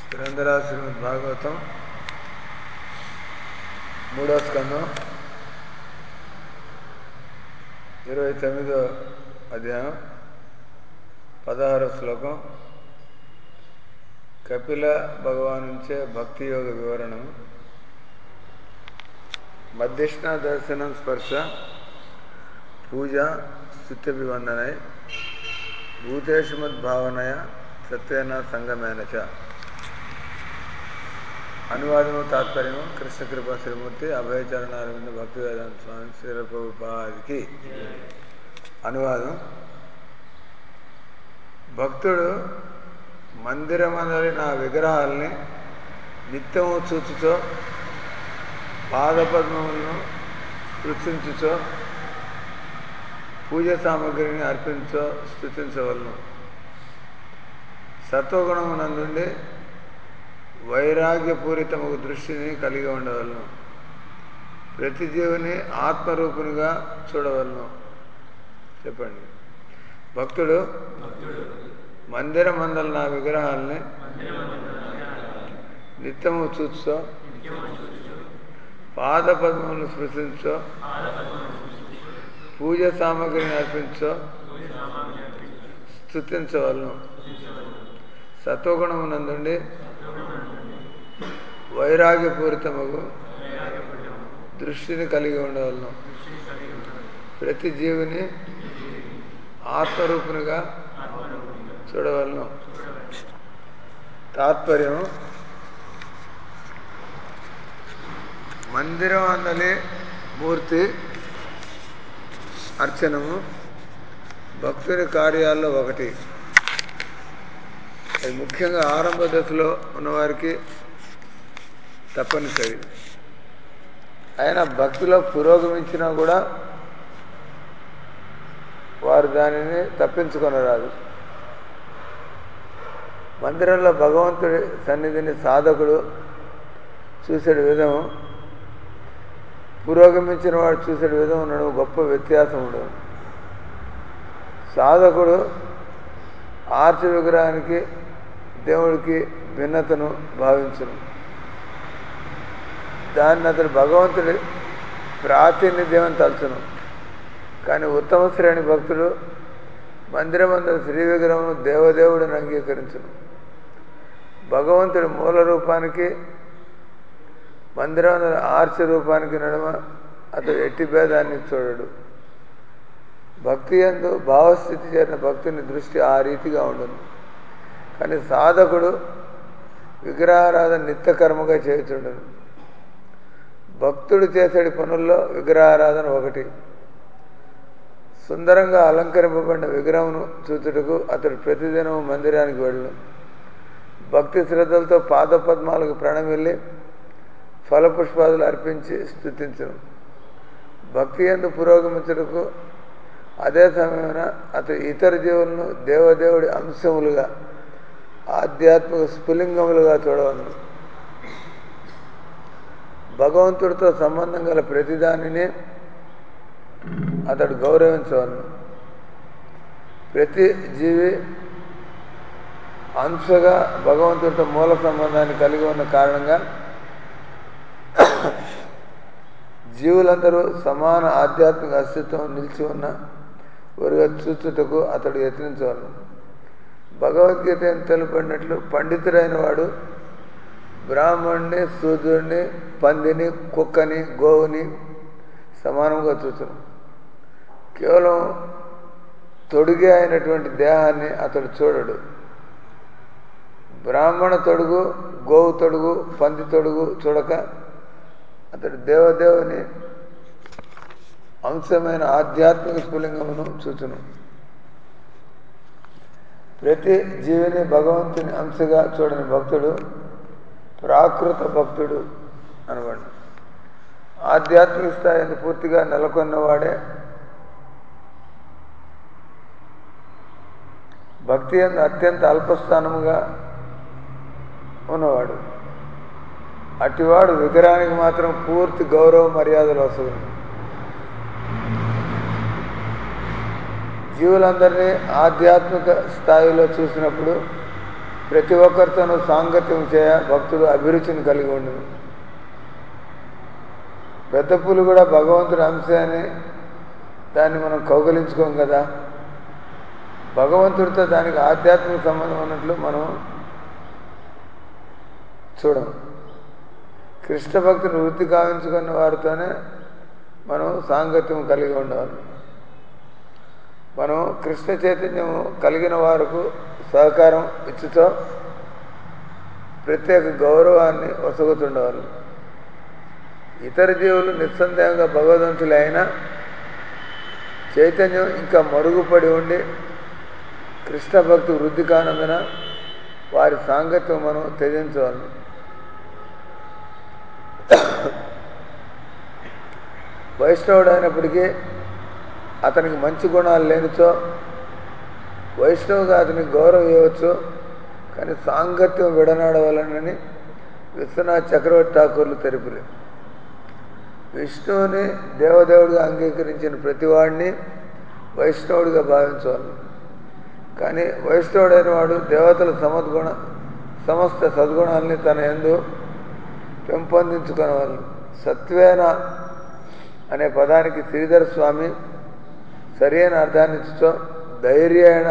గ్రంథరాశ్రీ భాగవతం మూడో స్కందం ఇరవై తొమ్మిదో అధ్యాయం పదహారో శ్లోకం కపిల భగవాన్ నుంచే భక్తి యోగ వివరణం మధ్యష్ణ దర్శనం స్పర్శ పూజ స్థుత్యభివందనై భూతేషుమద్భావనయ సత్వేన సంగమేన చ అనువాదము తాత్పర్యము కృష్ణ కృపా శ్రీమూర్తి అభయచరణ అరవింద భక్తి వేదాంత స్వామి శ్రీరూపాదికి అనువాదం భక్తుడు మందిరమందరి నా విగ్రహాల్ని నిత్యము చూచుచో పాదపద్మములను స్పృశించుచో పూజ సామగ్రిని అర్పించో స్థుతించవలను సత్వగుణమునందుండి వైరాగ్యపూరితము దృష్టిని కలిగి ఉండవలను ప్రతి జీవిని ఆత్మరూపునిగా చూడవలను చెప్పండి భక్తుడు మందిర మందల నా విగ్రహాల్ని నిత్యము చూచో పాద పద్మములను స్పృశించో పూజ సామగ్రిని అర్పించో స్థుతించవలను సత్వగుణమునందుండి వైరాగ్యపూరితముగు దృష్టిని కలిగి ఉండవలను ప్రతి జీవిని ఆత్మరూపునిగా చూడవలను తాత్పర్యం మందిరం అందలి మూర్తి అర్చనము భక్తుని కార్యాల్లో ఒకటి అది ముఖ్యంగా ఆరంభ దశలో ఉన్నవారికి తప్పనిసరి అయినా భక్తిలో పురోగమించినా కూడా వారు దానిని తప్పించుకొనరాదు మందిరంలో భగవంతుడి సన్నిధిని సాధకుడు చూసే విధం పురోగమించిన వాడు చూసే విధం ఉండడం గొప్ప వ్యత్యాసం ఉండదు సాధకుడు ఆర్చ విగ్రహానికి దేవుడికి భిన్నతను భావించను దాన్ని అతడు భగవంతుడి ప్రాతినిధ్యం తలచును కానీ ఉత్తమ శ్రేణి భక్తుడు మందిరమందు శ్రీ విగ్రహం దేవదేవుడిని అంగీకరించును భగవంతుడి మూల రూపానికి మందిరం ఆర్చ రూపానికి నడుమ అతడు ఎట్టి భేదాన్ని చూడడు భక్తి ఎందు భావస్థితి చేరిన భక్తుని దృష్టి ఆ రీతిగా ఉండను కానీ సాధకుడు విగ్రహారాధన నిత్యకర్మగా చేయుచుండను భక్తుడు చేసేటి పనుల్లో విగ్రహారాధన ఒకటి సుందరంగా అలంకరింపబడిన విగ్రహమును చూచుటకు అతడు ప్రతిదినం మందిరానికి వెళ్ళను భక్తి శ్రద్ధలతో పాదపద్మాలకు ప్రణమిల్లి ఫలపుష్పాదులు అర్పించి స్థుతించను భక్తి ఎందు పురోగమించుటకు అదే సమయమున అతడు ఇతర జీవులను దేవదేవుడి అంశములుగా ఆధ్యాత్మిక స్ఫులింగములుగా చూడవలను భగవంతుడితో సంబంధం గల ప్రతిదానిని అతడు గౌరవించవలను ప్రతి జీవి అంశగా భగవంతుడితో మూల సంబంధాన్ని కలిగి ఉన్న కారణంగా జీవులందరూ సమాన ఆధ్యాత్మిక అస్తిత్వం నిలిచి ఉన్న వారుగా చూచుటకు అతడు యత్నించవలను భగవద్గీత తెలుపడినట్లు పండితుడైన వాడు బ్రాహ్మణుని సూర్యుడిని పందిని కుక్కని గోవుని సమానంగా చూచను కేవలం తొడుగే అయినటువంటి దేహాన్ని అతడు చూడడు బ్రాహ్మణ తొడుగు గోవు తొడుగు పంది తొడుగు చూడక అతడు దేవదేవుని అంశమైన ఆధ్యాత్మిక స్ఫులింగమును చూచును ప్రతి జీవిని భగవంతుని అంశగా చూడని భక్తుడు ప్రాకృత భక్తుడు అనబడి ఆధ్యాత్మిక స్థాయిని పూర్తిగా నెలకొన్నవాడే భక్తి అందు అత్యంత అల్పస్థానముగా ఉన్నవాడు అటివాడు విగ్రహానికి మాత్రం పూర్తి గౌరవ మర్యాదలు వస్తుంది జీవులందరినీ ఆధ్యాత్మిక స్థాయిలో చూసినప్పుడు ప్రతి ఒక్కరితోనూ సాంగత్యం చేయ భక్తుడు అభిరుచిని కలిగి ఉండదు పెద్ద పులి కూడా భగవంతుడి అంశే అని దాన్ని మనం కౌగలించుకోం కదా భగవంతుడితో దానికి ఆధ్యాత్మిక సంబంధం ఉన్నట్లు మనం చూడం కృష్ణ భక్తుని వృత్తి కావించుకున్న వారితోనే మనం సాంగత్యం కలిగి ఉండాలి మనం కృష్ణ చైతన్యం కలిగిన వారికి సహకారం ఇచ్చుతో ప్రత్యేక గౌరవాన్ని ఒసగుతుండవాలి ఇతర జీవులు నిస్సందేహంగా భగవదంతులే అయినా చైతన్యం ఇంకా మరుగుపడి ఉండి కృష్ణ భక్తి వృద్ధి కానందున వారి సాంగత్యం మనం త్యజించవాలి వైష్ణవుడు అయినప్పటికీ అతనికి మంచి గుణాలు లేనిచో వైష్ణవుగా అతనికి గౌరవం ఇవ్వచ్చు కానీ సాంగత్యం విడనాడవలనని విశ్వనాథ్ చక్రవర్తి ఠాకూర్లు తెలిపిరి విష్ణువుని దేవదేవుడిగా అంగీకరించిన ప్రతివాడిని వైష్ణవుడిగా భావించాలి కానీ వైష్ణవుడైన వాడు దేవతల సమద్గుణ సమస్త సద్గుణాలని తన ఎందు పెంపొందించుకునేవాళ్ళు సత్వేన అనే పదానికి శ్రీధర స్వామి సరైన అర్థాన్ని ఇచ్చుతో ధైర్యేణ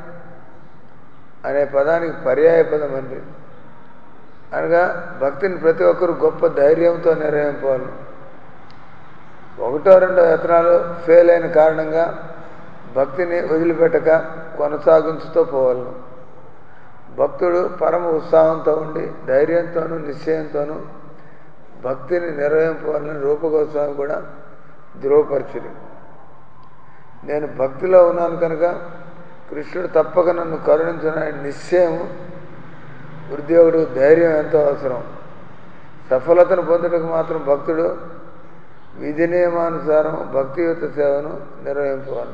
అనే పదానికి పర్యాయ పదం అండి అనగా భక్తిని ప్రతి ఒక్కరు గొప్ప ధైర్యంతో నిర్వహింపాలి ఒకటో రెండో యత్నాలు ఫెయిల్ అయిన కారణంగా భక్తిని వదిలిపెట్టక కొనసాగించుతూ పోవాలి భక్తుడు పరమ ఉత్సాహంతో ఉండి ధైర్యంతోనూ నిశ్చయంతోనూ భక్తిని నిర్వహింపాలని రూపగోస్వామి కూడా ధృవపరిచింది నేను భక్తిలో ఉన్నాను కనుక కృష్ణుడు తప్పక నన్ను కరుణించిన నిశ్చయం ఉద్యోగుడు ధైర్యం ఎంతో అవసరం సఫలతను పొందుటకు మాత్రం భక్తుడు విధి నియమానుసారం భక్తియుత సేవను నిర్వహింపవాలి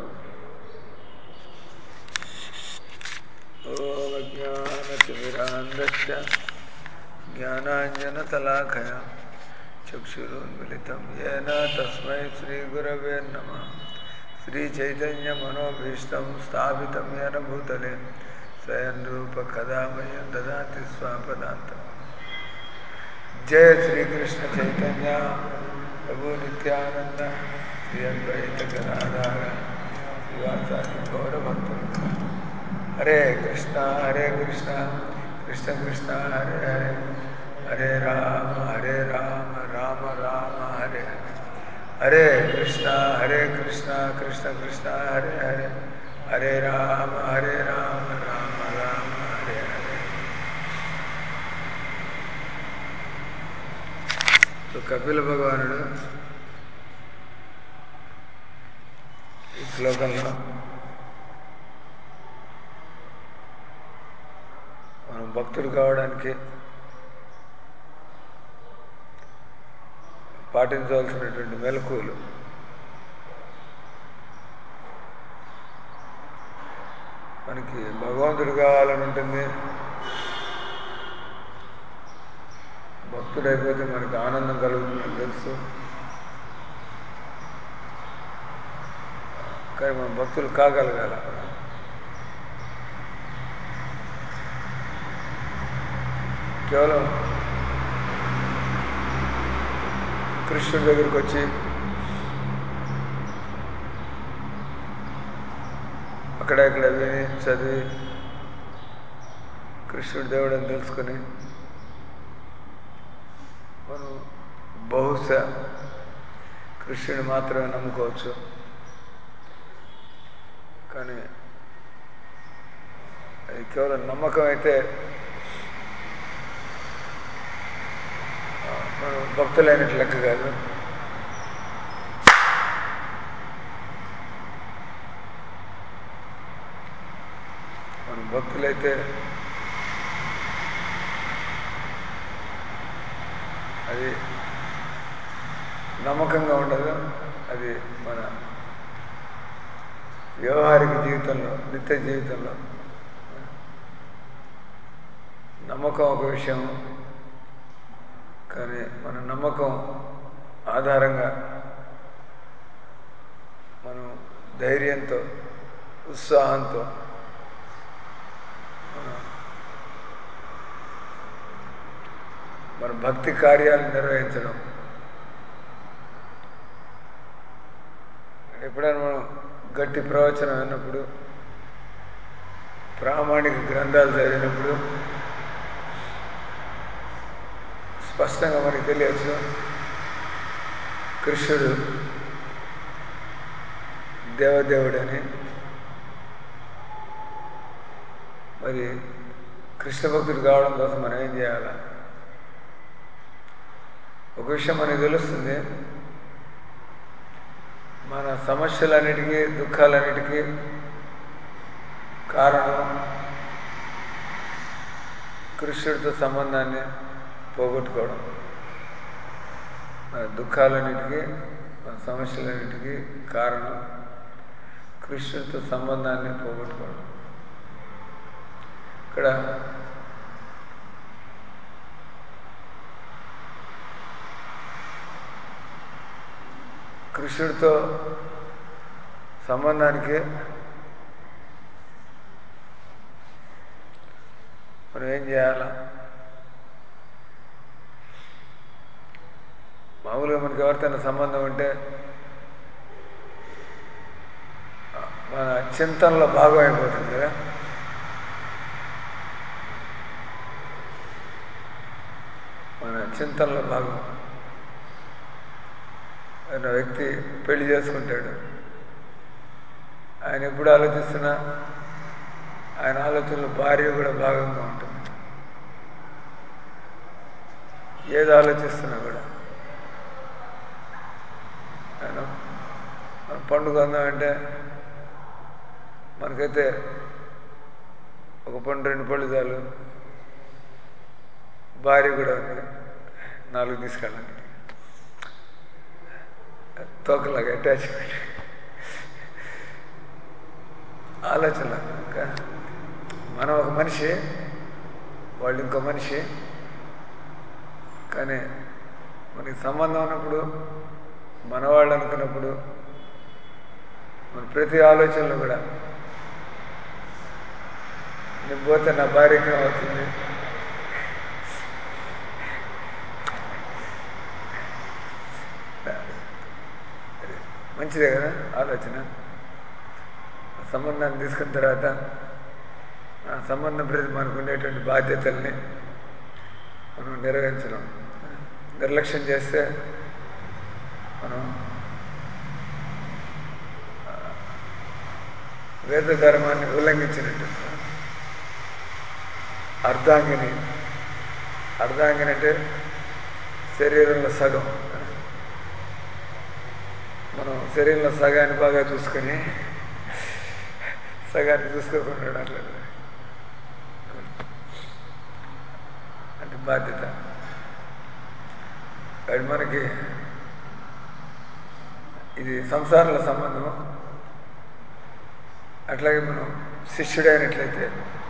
ఓజ్ఞానతిమిరాంధ్య జ్ఞానాంజనతలాఖయ చక్షురున్మిళితం ఏన తస్మై శ్రీగురవే నమ శ్రీచైతన్యమనోభీష్టం స్థాపితం ఏన భూతలే స్వయం రూప కదామయం దదాతి స్వాపదాంతం జయ శ్రీకృష్ణ చైతన్య ప్రభు నిత్యానంద శ్రీ అద్వైత గదాధార శ్రీవాసాది గౌరభక్త హరే కృష్ణ హరే కృష్ణ కృష్ణ కృష్ణ హరే హరే హరే రామ హరే రామ రామ రామ హరే హరే హరే కృష్ణ హరే కృష్ణ కృష్ణ కృష్ణ హరే హరే హరే రామ హరే రామ రామ రామ హరే హరే సో కపిల భగవానుడు ఈ శ్లోకంలో మనం భక్తుడు కావడానికి పాటించవలసినటువంటి మెలకువలు మనకి భగవంతుడు కావాలని ఉంటుంది భక్తుడైపోతే మనకి ఆనందం కలుగుతుందని తెలుసు కానీ మనం భక్తులు కాగలగాల కేవలం కృష్ణుడి దగ్గరికి వచ్చి అక్కడ ఇక్కడ విని చదివి కృష్ణుడి దేవుడు అని తెలుసుకొని మనం బహుశా కృష్ణుని మాత్రమే నమ్ముకోవచ్చు కానీ అది కేవలం నమ్మకం అయితే మనం భక్తులైనట్టు లెక్క కాదు మనం భక్తులైతే అది నమ్మకంగా ఉండదు అది మన వ్యవహారిక జీవితంలో నిత్య జీవితంలో నమ్మకం ఒక విషయం కానీ మన నమ్మకం ఆధారంగా మనం ధైర్యంతో ఉత్సాహంతో మనం మన భక్తి కార్యాలు నిర్వహించడం ఎప్పుడైనా మనం గట్టి ప్రవచనం విన్నప్పుడు ప్రామాణిక గ్రంథాలు చదివినప్పుడు స్పష్టంగా మనకి తెలియచ్చు కృష్ణుడు దేవదేవుడని మరి కృష్ణ భక్తుడు కావడం కోసం మనం ఏం చేయాలి ఒక విషయం మనకి తెలుస్తుంది మన సమస్యలన్నిటికీ దుఃఖాలన్నిటికీ కారణం కృష్ణుడితో సంబంధాన్ని పోగొట్టుకోవడం మన దుఃఖాలన్నిటికీ మన సమస్యలన్నిటికీ కారణం కృష్ణుడితో సంబంధాన్ని పోగొట్టుకోవడం ఇక్కడ కృష్ణుడితో సంబంధానికి మనం ఏం చేయాలా మామూలుగా మనకి ఎవరితోనే సంబంధం ఉంటే మన చింతనలో భాగం అయిపోతుంది కదా మన చింతనలో భాగం ఆయన వ్యక్తి పెళ్లి చేసుకుంటాడు ఆయన ఎప్పుడు ఆలోచిస్తున్నా ఆయన ఆలోచనలో భార్య కూడా భాగంగా ఉంటుంది ఏది ఆలోచిస్తున్నా కూడా ఆయన మన పండుగ ఉందామంటే మనకైతే ఒక పండు రెండు పళ్ళు చాలు భార్య కూడా ఉంది నాలుగు తీసుకెళ్ళండి తోకలాగా అటాచ్మెంట్ ఆలోచన ఇంకా మనం ఒక మనిషి వాళ్ళు ఇంకో మనిషి కానీ మనకి సంబంధం ఉన్నప్పుడు మనవాళ్ళు అనుకున్నప్పుడు మన ప్రతి ఆలోచనలో కూడా నేను పోతే నా భార్యకి అవుతుంది మంచిదే కదా ఆలోచన సంబంధాన్ని తీసుకున్న తర్వాత ఆ సంబంధం ప్రతి మనకు ఉండేటువంటి బాధ్యతల్ని మనం నెరవేర్చడం నిర్లక్ష్యం చేస్తే మనం వేద ధర్మాన్ని ఉల్లంఘించినట్టు అర్ధాంగిని అర్ధాంగిని అంటే శరీరంలో సగం మనం శరీరంలో సగాన్ని బాగా చూసుకొని సగాన్ని చూసుకోకుండా అట్లా అంటే బాధ్యత అది మనకి ఇది సంసారంలో సంబంధం అట్లాగే మనం శిష్యుడైనట్లయితే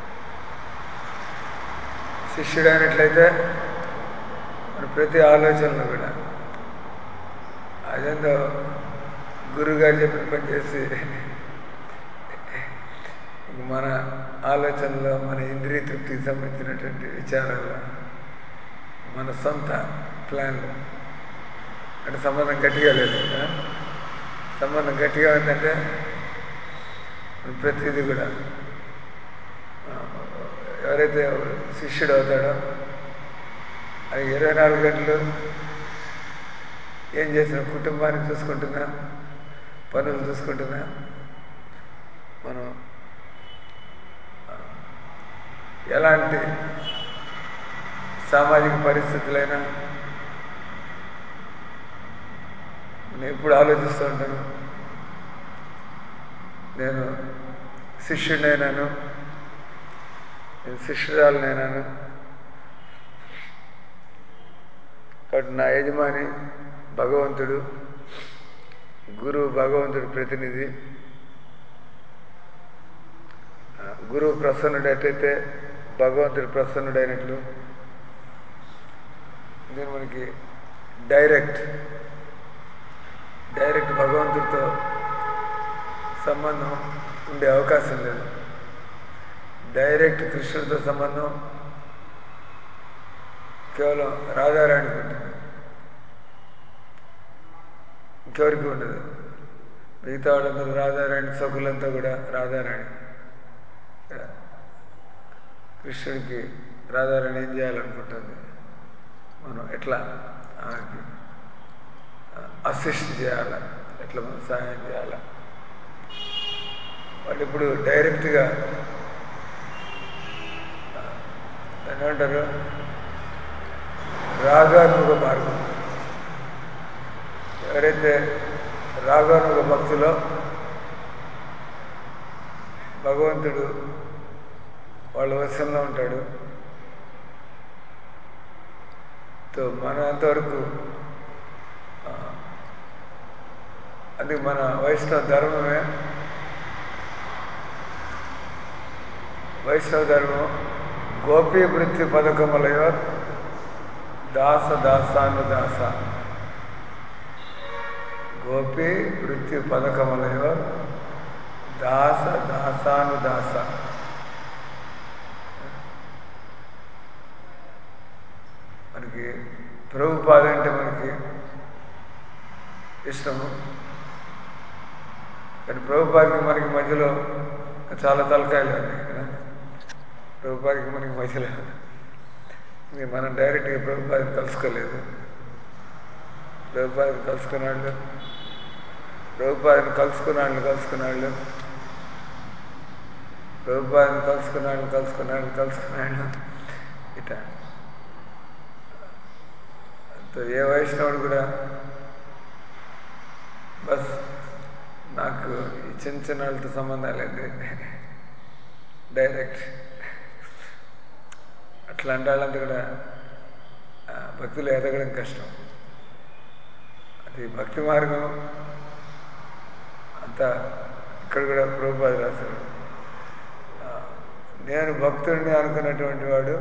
శిష్యుడైనట్లయితే మన ప్రతి ఆలోచనలో కూడా అదేందో గురుగారు చెప్పిన పని చేసి మన ఆలోచనలో మన ఇంద్రియ తృప్తికి సంబంధించినటువంటి విచారాలు మన సొంత ప్లాన్లు అంటే సంబంధం గట్టిగా లేదు కదా సంబంధం గట్టిగా ఉందంటే ప్రతిదీ కూడా ఎవరైతే శిష్యుడు అవుతాడో అది ఇరవై నాలుగు గంటలు ఏం చేసిన కుటుంబాన్ని చూసుకుంటున్నా పనులు చూసుకుంటున్నా మనం ఎలాంటి సామాజిక పరిస్థితులైనా నేను ఎప్పుడు ఆలోచిస్తూ ఉంటాను నేను శిష్యుడినైనాను నేను శిష్యురాలనైనాను కాబట్టి నా యజమాని భగవంతుడు గురువు భగవంతుడు ప్రతినిధి గురువు ప్రసన్నుడైతే భగవంతుడు ప్రసన్నుడైనట్లు నేను మనకి డైరెక్ట్ డైరెక్ట్ భగవంతుడితో సంబంధం ఉండే అవకాశం లేదు డైరెక్ట్ కృష్ణుడితో సంబంధం కేవలం రాధారాణికి ఉంటుంది ఇంకెవరికి ఉండదు మిగతా వాళ్ళందరూ రాధారాణి సకులంతా కూడా రాధారాణి కృష్ణుడికి రాధారాణి ఏం చేయాలనుకుంటుంది మనం ఎట్లా ఆమెకి అసిస్ట్ చేయాలా ఎట్లా మనం సహాయం చేయాలా వాళ్ళు ఇప్పుడు డైరెక్ట్గా దాన్ని ఏమంటారు రాగానుగ మార్గం ఎవరైతే రాగానుగ భక్తులో భగవంతుడు వాళ్ళ వశంలో ఉంటాడు తో మన అంతవరకు ఆ, అది మన వైష్ణవ ధర్మమే వైష్ణవ ధర్మం గోపీ వృత్తి పథకములయో దాస దాసాను దాస గోపీ వృత్తి పథకములయో దాస దాసాను దాస మనకి ప్రభుపాద అంటే మనకి ఇష్టము కానీ ప్రభుపాదికి మనకి మధ్యలో చాలా తలకాయలు ఉన్నాయి కదా ప్రభుపాదికి మనకి మధ్యలో ఇంక మనం డైరెక్ట్గా ప్రభుపాదిని కలుసుకోలేదు ప్రభుపాదిని కలుసుకున్నాళ్ళు ప్రభుపాదిని కలుసుకున్నాళ్ళు కలుసుకున్నాళ్ళు ప్రభుపాదిని కలుసుకున్నాళ్ళు కలుసుకున్నాళ్ళు కలుసుకున్నాళ్ళు ఇట్లా అంత ఏ వైష్ణవుడు కూడా బస్ నాకు ఈ చిన్న చిన్న వాళ్ళతో సంబంధం లేదు డైరెక్ట్ అట్లాంటి వాళ్ళంతా కూడా ఆ, భక్తులు ఎదగడం కష్టం అది భక్తి మార్గం అంతా ఇక్కడ కూడా ప్రభుపాద రాశారు ఆ, నేను భక్తుడిని అనుకున్నటువంటి వాడు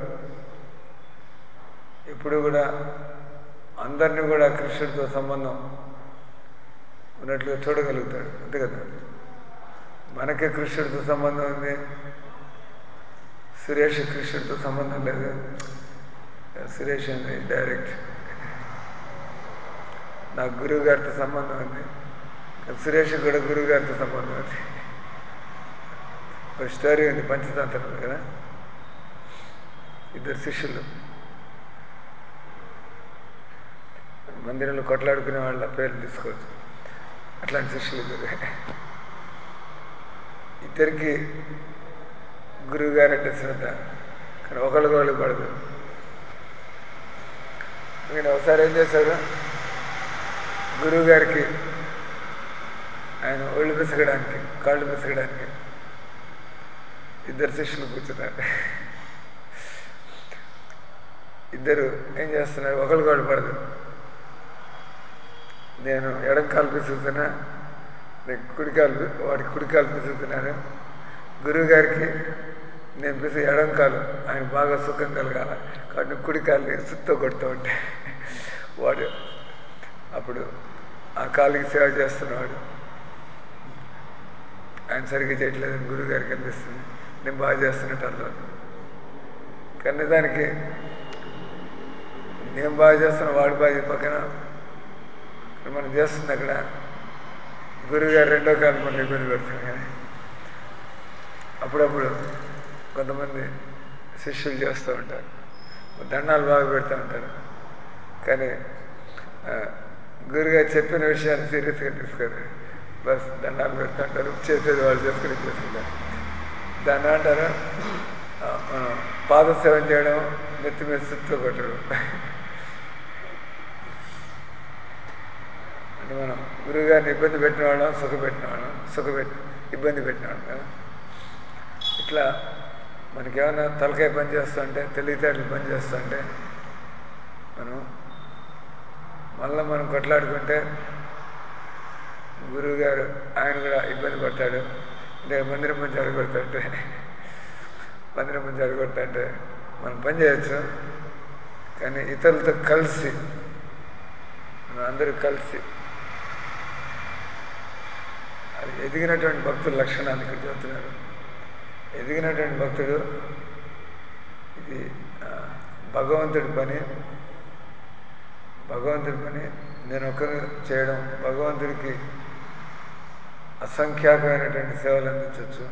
ఎప్పుడు కూడా అందరినీ కూడా కృష్ణుడితో సంబంధం ఉన్నట్లుగా చూడగలుగుతాడు అంతే కదా మనకే కృష్ణుడితో సంబంధం ఉంది సురేష్ కృష్ణుడితో సంబంధం లేదు సురేష్ ఉంది డైరెక్ట్ నాకు గురువు గారితో సంబంధం ఉంది సురేష్ కూడా గురువు గారితో సంబంధం ఉంది ఒక స్టోరీ ఉంది పంచతంత్రం కదా ఇద్దరు శిష్యులు మందిరంలో కొట్లాడుకునే వాళ్ళ పేర్లు తీసుకోవచ్చు అట్లాంటి శిష్యులు ఇద్దరు ఇద్దరికి గురువు గారు అంటే శ్రద్ధ కానీ ఒకళ్ళకి వాళ్ళు పడదు నేను ఒకసారి ఏం చేశారు గురువు గారికి ఆయన ఒళ్ళు పిసగడానికి కాళ్ళు పిసగడానికి ఇద్దరు శిష్యులు కూర్చున్నారు ఇద్దరు ఏం చేస్తున్నారు ఒకరికి వాళ్ళు పడదు నేను ఎడం కాలు పిసుకుతున్నా నేను కుడికాలు వాడికి కుడికాలు పిసుకుతున్నాను గురువు గారికి నేను పిసి ఎడం కాలు ఆయన బాగా సుఖం కలగాల కాబట్టి కుడికాల్ని సుత్తో కొడుతూ ఉంటే వాడు అప్పుడు ఆ కాలుకి సేవ చేస్తున్నవాడు ఆయన సరిగ్గా చేయట్లేదని గురువు గారికి అనిపిస్తుంది నేను బాగా చేస్తున్నట్టు అర్థం కానీ దానికి నేను బాగా చేస్తున్న వాడు బాగా చేయ పక్కన మనం చేస్తుంది అక్కడ గురువుగారు రెండో కాలు మనం ఇబ్బంది పెడుతుంది కానీ అప్పుడప్పుడు కొంతమంది శిష్యులు చేస్తూ ఉంటారు దండాలు బాగా పెడుతూ ఉంటారు కానీ ఆ, గురుగారు చెప్పిన విషయాన్ని సీరియస్గా తీసుకోరు బస్ దండాలు పెడుతూ ఉంటారు చేసేది వాళ్ళు చేసుకుని చేసుకుంటారు దాన్ని అంటారు ఆ, మనం పాద సేవ చేయడం నెత్తి మీద సుత్తు కొట్టడం అంటే మనం గురువుగారిని ఇబ్బంది పెట్టిన వాళ్ళం సుఖ పెట్టిన వాళ్ళం సుఖ పెట్టి ఇబ్బంది పెట్టిన వాళ్ళం కదా ఇట్లా మనకేమైనా తలకాయ పని చేస్తుంటే తెలివితేటలు పని చేస్తుంటే మనం మళ్ళీ మనం కొట్లాడుకుంటే గురువు గారు ఆయన కూడా ఇబ్బంది పడతాడు అంటే మందిరం మంచి అడగొడతాంటే మందిరం మంచి అడగొడతాంటే మనం పని చేయొచ్చు కానీ ఇతరులతో కలిసి మనం అందరూ కలిసి అది ఎదిగినటువంటి భక్తుల లక్షణాలు ఇక్కడ చెబుతున్నారు ఎదిగినటువంటి భక్తుడు ఇది ఆ, భగవంతుడి పని భగవంతుడి పని నేను ఒకరు చేయడం భగవంతుడికి అసంఖ్యాకమైనటువంటి సేవలు అందించవచ్చు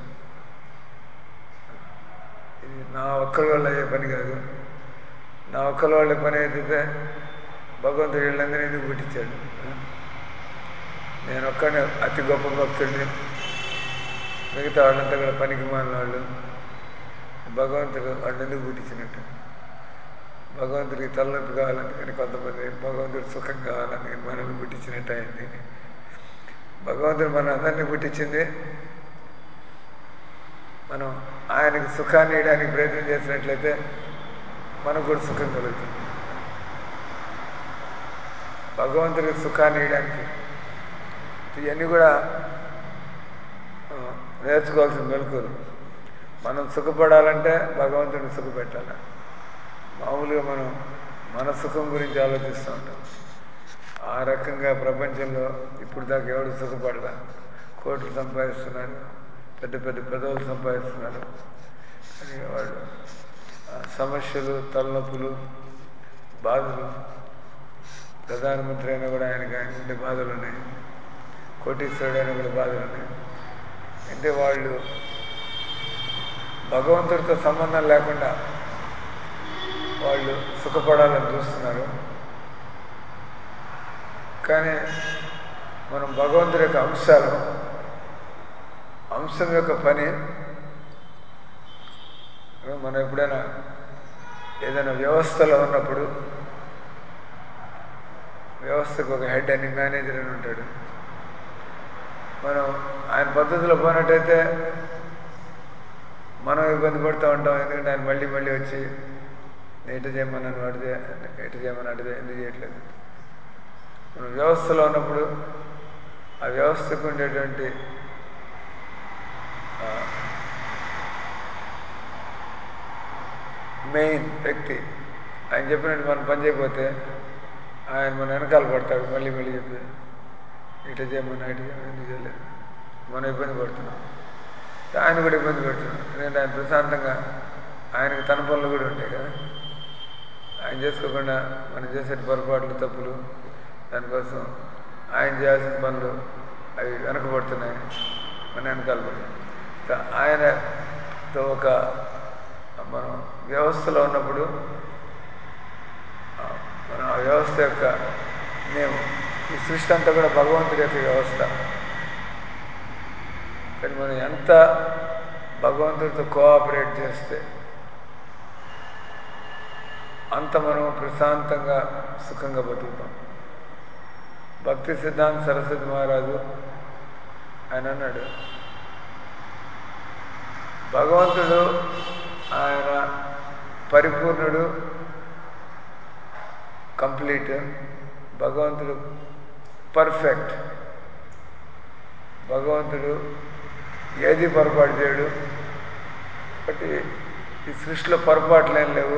ఇది నా ఒక్కరి వల్ల అయ్యే పని కాదు నా ఒక్కరి వాళ్ళ పని అయితే భగవంతుడు వీళ్ళందరినీ ఎందుకు పుట్టించాడు నేను ఒక్కనే అతి గొప్ప భక్తుడిని మిగతా వాళ్ళంతా కూడా పనికి మాలిన వాళ్ళు భగవంతుడు వాళ్ళు ఎందుకు పుట్టించినట్టు భగవంతుడికి తలనొప్పి కావాలందుకని కొంతమంది భగవంతుడు సుఖం కావాలని మనల్ని పుట్టించినట్టు అయింది భగవంతుడు మన అందరినీ పుట్టించింది మనం ఆయనకి సుఖాన్ని ఇవ్వడానికి ప్రయత్నం చేసినట్లయితే మనకు కూడా సుఖం కలుగుతుంది భగవంతుడికి సుఖాన్ని ఇవ్వడానికి ఇవన్నీ కూడా ఆ, నేర్చుకోవాల్సిన మెలకులు మనం సుఖపడాలంటే భగవంతుడిని సుఖపెట్టాలి మామూలుగా మనం మన సుఖం గురించి ఆలోచిస్తూ ఉంటాం ఆ రకంగా ప్రపంచంలో ఇప్పుడు దాకా ఎవడు సుఖపడలా కోట్లు సంపాదిస్తున్నారు పెద్ద పెద్ద పెదవులు సంపాదిస్తున్నారు కానీ వాళ్ళు ఆ సమస్యలు తలనొప్పులు బాధలు ప్రధానమంత్రి అయినా కూడా ఆయనకి ఆయన ఉండే బాధలు ఉన్నాయి కోటీశ్వరుడైనా కూడా బాధలు ఉన్నాయి అంటే వాళ్ళు భగవంతుడితో సంబంధం లేకుండా వాళ్ళు సుఖపడాలని చూస్తున్నారు కానీ మనం భగవంతుడి యొక్క అంశాలు అంశం యొక్క పని మనం ఎప్పుడైనా ఏదైనా వ్యవస్థలో ఉన్నప్పుడు వ్యవస్థకు ఒక హెడ్ అని మేనేజర్ అని ఉంటాడు మనం ఆయన పద్ధతిలో పోయినట్టయితే మనం ఇబ్బంది పడుతూ ఉంటాం ఎందుకంటే ఆయన మళ్ళీ మళ్ళీ వచ్చి ఎటు చేయమన్నాను అటు చేయ ఎటు చేయమని అటు చేయ ఎందుకు చేయట్లేదు మనం వ్యవస్థలో ఉన్నప్పుడు ఆ వ్యవస్థకు ఉండేటువంటి ఆ, మెయిన్ వ్యక్తి ఆయన చెప్పినట్టు మనం పని చేయకపోతే ఆయన మన వెనకాల పడతాడు మళ్ళీ మళ్ళీ చెప్పి ఇటు చేయమని అటు చేయమని ఎందుకు చేయలేదు మనం ఇబ్బంది పడుతున్నాం ఆయన కూడా ఇబ్బంది పెడుతున్నాం ఎందుకంటే ఆయన ప్రశాంతంగా ఆయనకు తన పనులు కూడా ఉంటాయి కదా ఆయన చేసుకోకుండా మనం చేసే పొరపాట్లు తప్పులు దానికోసం ఆయన చేయాల్సిన పనులు అవి వెనకబడుతున్నాయి మన వెనకాల పడుతున్నాయి ఇంకా ఆయనతో ఒక మనం వ్యవస్థలో ఉన్నప్పుడు ఆ, మనం ఆ వ్యవస్థ యొక్క మేము ఈ సృష్టి అంతా కూడా భగవంతుడి యొక్క వ్యవస్థ కానీ మనం ఎంత భగవంతుడితో కోఆపరేట్ చేస్తే అంత మనం ప్రశాంతంగా సుఖంగా బతుకుతాం భక్తి సిద్ధాంత సరస్వతి మహారాజు ఆయన అన్నాడు భగవంతుడు ఆయన పరిపూర్ణుడు కంప్లీట్ భగవంతుడు పర్ఫెక్ట్ భగవంతుడు ఏది పొరపాటు చేయడు కాబట్టి ఈ సృష్టిలో పొరపాట్లు ఏం లేవు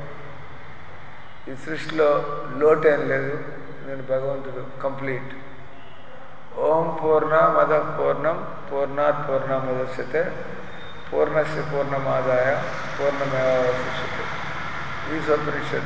ఈ సృష్టిలో లోటు ఏం లేదు నేను భగవంతుడు కంప్లీట్ ఓం పూర్ణ మద పూర్ణం పూర్ణాత్ పూర్ణమదస్యతే పూర్ణస్య పూర్ణమాదాయ పూర్ణమేవాశిష్యతే ఈ సోపనిషత్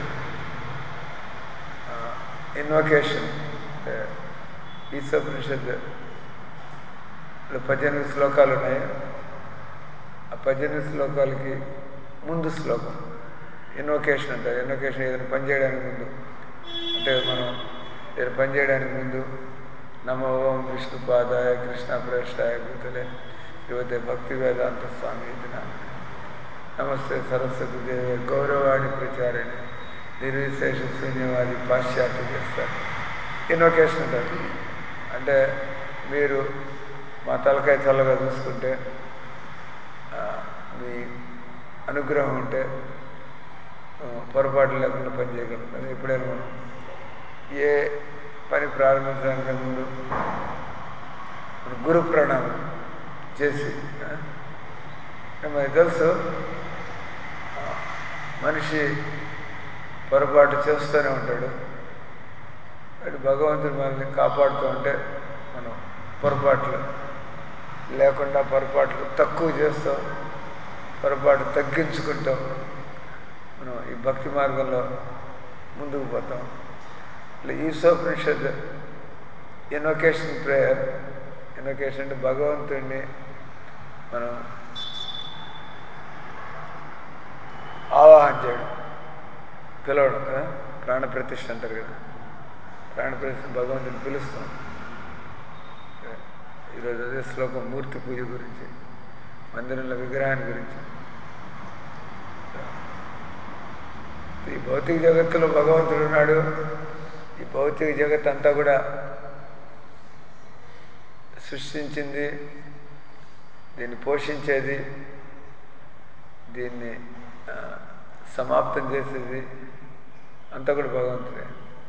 ఇన్వకేషన్ అంటే ఈశ్వపనిషత్ పద్దెనిమిది శ్లోకాలు ఉన్నాయి ఆ పద్దెనిమిది శ్లోకాలకి ముందు శ్లోకం ఇన్వకేషన్ అంటారు ఇన్వకేషన్ ఏదైనా పని చేయడానికి ముందు అంటే మనం ఏదైనా పని చేయడానికి ముందు నమ ఓం విష్ణుపాదాయ కృష్ణ ప్రేష్టాయ భూతలే యువతే భక్తి వేదాంత స్వామి ఇది నా నమస్తే సరస్వతి దేవి గౌరవాణి ప్రచారిణి నిర్విశేష శూన్యవాది పాశ్చాత్య చేస్తారు ఇన్వకేషన్ అంటారు అంటే మీరు మా తలకాయ చల్లగా చూసుకుంటే ఆ, మీ అనుగ్రహం ఉంటే ఆ, పొరపాటు లేకుండా పని చేయగలం కానీ ఎప్పుడైనా మనం ఏ పని ప్రారంభించడానికి ముందు మన గురు ప్రణామం చేసి ఆ, మనకి తెలుసు ఆ, మనిషి పొరపాటు చేస్తూనే ఉంటాడు అటు భగవంతుడు మనల్ని కాపాడుతూ ఉంటే మనం పొరపాట్లు లేకుండా పొరపాట్లు తక్కువ చేస్తాం పొరపాటు తగ్గించుకుంటాం మనం ఈ భక్తి మార్గంలో ముందుకు పోతాం ఇట్లా ఈశోపనిషత్ ఇన్వొకేషన్ ప్రేయర్ ఇన్వొకేషన్ అంటే భగవంతుడిని మనం ఆవాహన చేయడం పిలవడం కదా ప్రాణ ప్రతిష్ఠ అంటారు కదా ప్రాణ ప్రతిష్ఠ భగవంతుని పిలుస్తాం ఈరోజు అదే శ్లోకం మూర్తి పూజ గురించి మందిరంలో విగ్రహాన్ని గురించి ఈ భౌతిక జగత్తులో భగవంతుడు ఉన్నాడు ఈ భౌతిక జగత్ అంతా కూడా సృష్టించింది దీన్ని పోషించేది దీన్ని ఆ, సమాప్తం చేసేది అంతా కూడా భగవంతుడే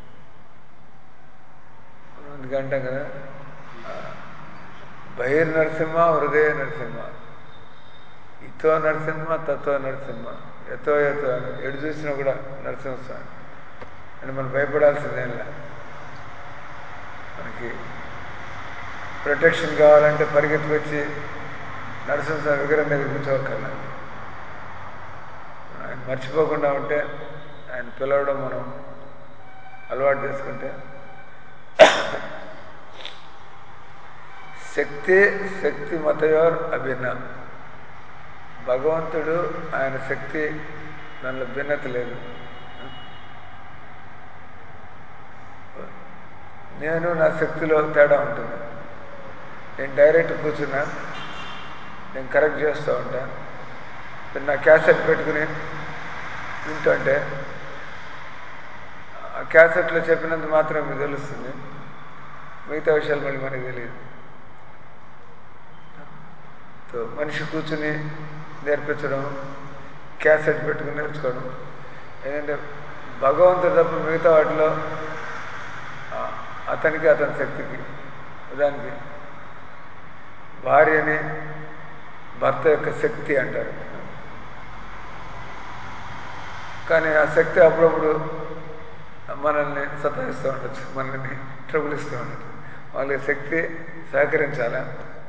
మనం అందుకే అంటాం కదా ఆ, బహిర్ నరసింహ హృదయ నరసింహ ఇతో నరసింహ తత్వ నరసింహ ఎతో ఎతో అని ఎడు చూసినా కూడా నరసింహస్వామి అని మనం భయపడాల్సిందేలా మనకి ప్రొటెక్షన్ కావాలంటే పరిగెత్తుకొచ్చి నరసింహస్వామి విగ్రహం దగ్గర కూర్చోవక్కర్లా ఆయన మర్చిపోకుండా ఉంటే ఆయన పిలవడం మనం అలవాటు చేసుకుంటే శక్తి శక్తి మతయోర్ అభిన్న భగవంతుడు ఆయన శక్తి దానిలో భిన్నత లేదు నేను నా శక్తిలో తేడా ఉంటుంది నేను డైరెక్ట్ కూర్చున్నా నేను కరెక్ట్ చేస్తూ ఉంటా ఇప్పుడు నా క్యాసెట్ పెట్టుకుని వింటుంటే ఆ క్యాసెట్లో చెప్పినంత మాత్రం మీకు తెలుస్తుంది మిగతా విషయాలు మళ్ళీ మనకి తెలియదు సో మనిషి కూర్చుని నేర్పించడం క్యాసెట్ పెట్టుకుని నేర్చుకోవడం ఏంటంటే భగవంతుడు తప్ప మిగతా వాటిలో ఆ, అతనికి అతని శక్తికి ఉదాహరణకి భార్యని భర్త యొక్క శక్తి అంటారు కానీ ఆ శక్తి అప్పుడప్పుడు మనల్ని సతాయిస్తూ ఉండొచ్చు మనల్ని ట్రబుల్ ఇస్తూ ఉండొచ్చు వాళ్ళ శక్తి సహకరించాలా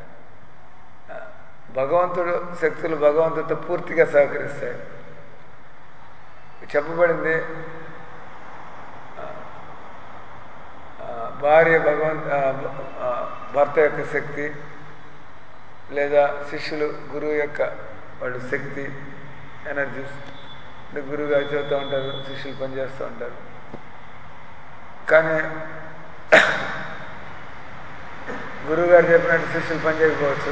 భగవంతుడు శక్తులు భగవంతుడితో పూర్తిగా సహకరిస్తాయి చెప్పబడింది ఆ, ఆ, భార్య భగవంత్ ఆ, ఆ, భర్త యొక్క శక్తి లేదా శిష్యులు గురువు యొక్క వాళ్ళ శక్తి ఎనర్జీస్ అంటే గురువు గారు చెబుతూ ఉంటారు శిష్యులు పనిచేస్తూ ఉంటారు కానీ గురువు గారు చెప్పినట్టు శిష్యులు పనిచేయకపోవచ్చు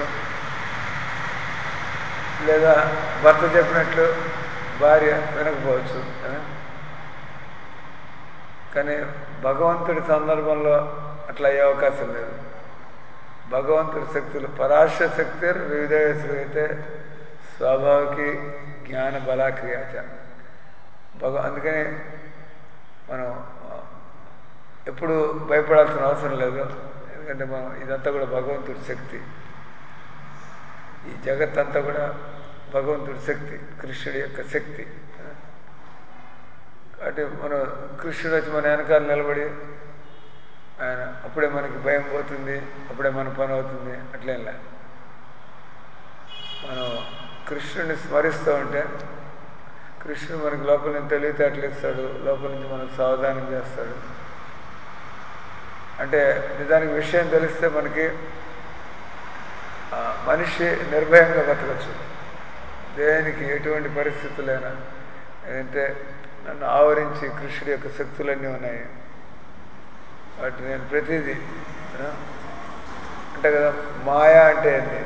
లేదా భర్త చెప్పినట్లు భార్య వినకపోవచ్చు కదా? కానీ భగవంతుడి సందర్భంలో అట్లా అయ్యే అవకాశం లేదు భగవంతుడి శక్తులు పరాశ శక్తి వివిధ అయితే స్వాభావికి జ్ఞాన బల క్రియాచ భగ అందుకని మనం ఆ, ఎప్పుడు భయపడాల్సిన అవసరం లేదు ఎందుకంటే మనం ఇదంతా కూడా భగవంతుడి శక్తి ఈ జగత్ అంతా కూడా భగవంతుడి శక్తి కృష్ణుడి యొక్క శక్తి కాబట్టి మనం కృష్ణుడు వచ్చి మన వెనకాల నిలబడి ఆయన అప్పుడే మనకి భయం పోతుంది అప్పుడే మన పని అవుతుంది అట్లేం లే మనం కృష్ణుడిని స్మరిస్తూ ఉంటే కృష్ణుడు మనకి లోపల నుంచి తెలివితేటలు ఇస్తాడు లోపల నుంచి మనకు సావధానం చేస్తాడు అంటే నిజానికి విషయం తెలిస్తే మనకి ఆ, మనిషి నిర్భయంగా బతకచ్చు దేనికి ఎటువంటి పరిస్థితులైనా ఏంటంటే నన్ను ఆవరించి కృష్ణుడి యొక్క శక్తులన్నీ ఉన్నాయి వాటి నేను ప్రతిదీ ఆ, అంటే కదా మాయా అంటే ఏంటి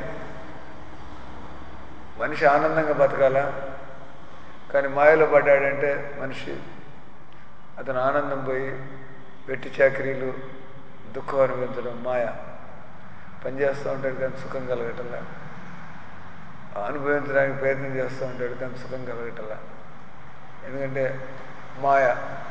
మనిషి ఆనందంగా బతకాలా కానీ మాయలో పడ్డాడంటే మనిషి అతను ఆనందం పోయి వెట్టి చాకరీలు దుఃఖం అనుభవించడం మాయ పనిచేస్తూ ఉంటాడు కానీ సుఖం కలగటల్లా అనుభవించడానికి ప్రయత్నం చేస్తూ ఉంటాడు కానీ సుఖం కలగటల్లా ఎందుకంటే మాయ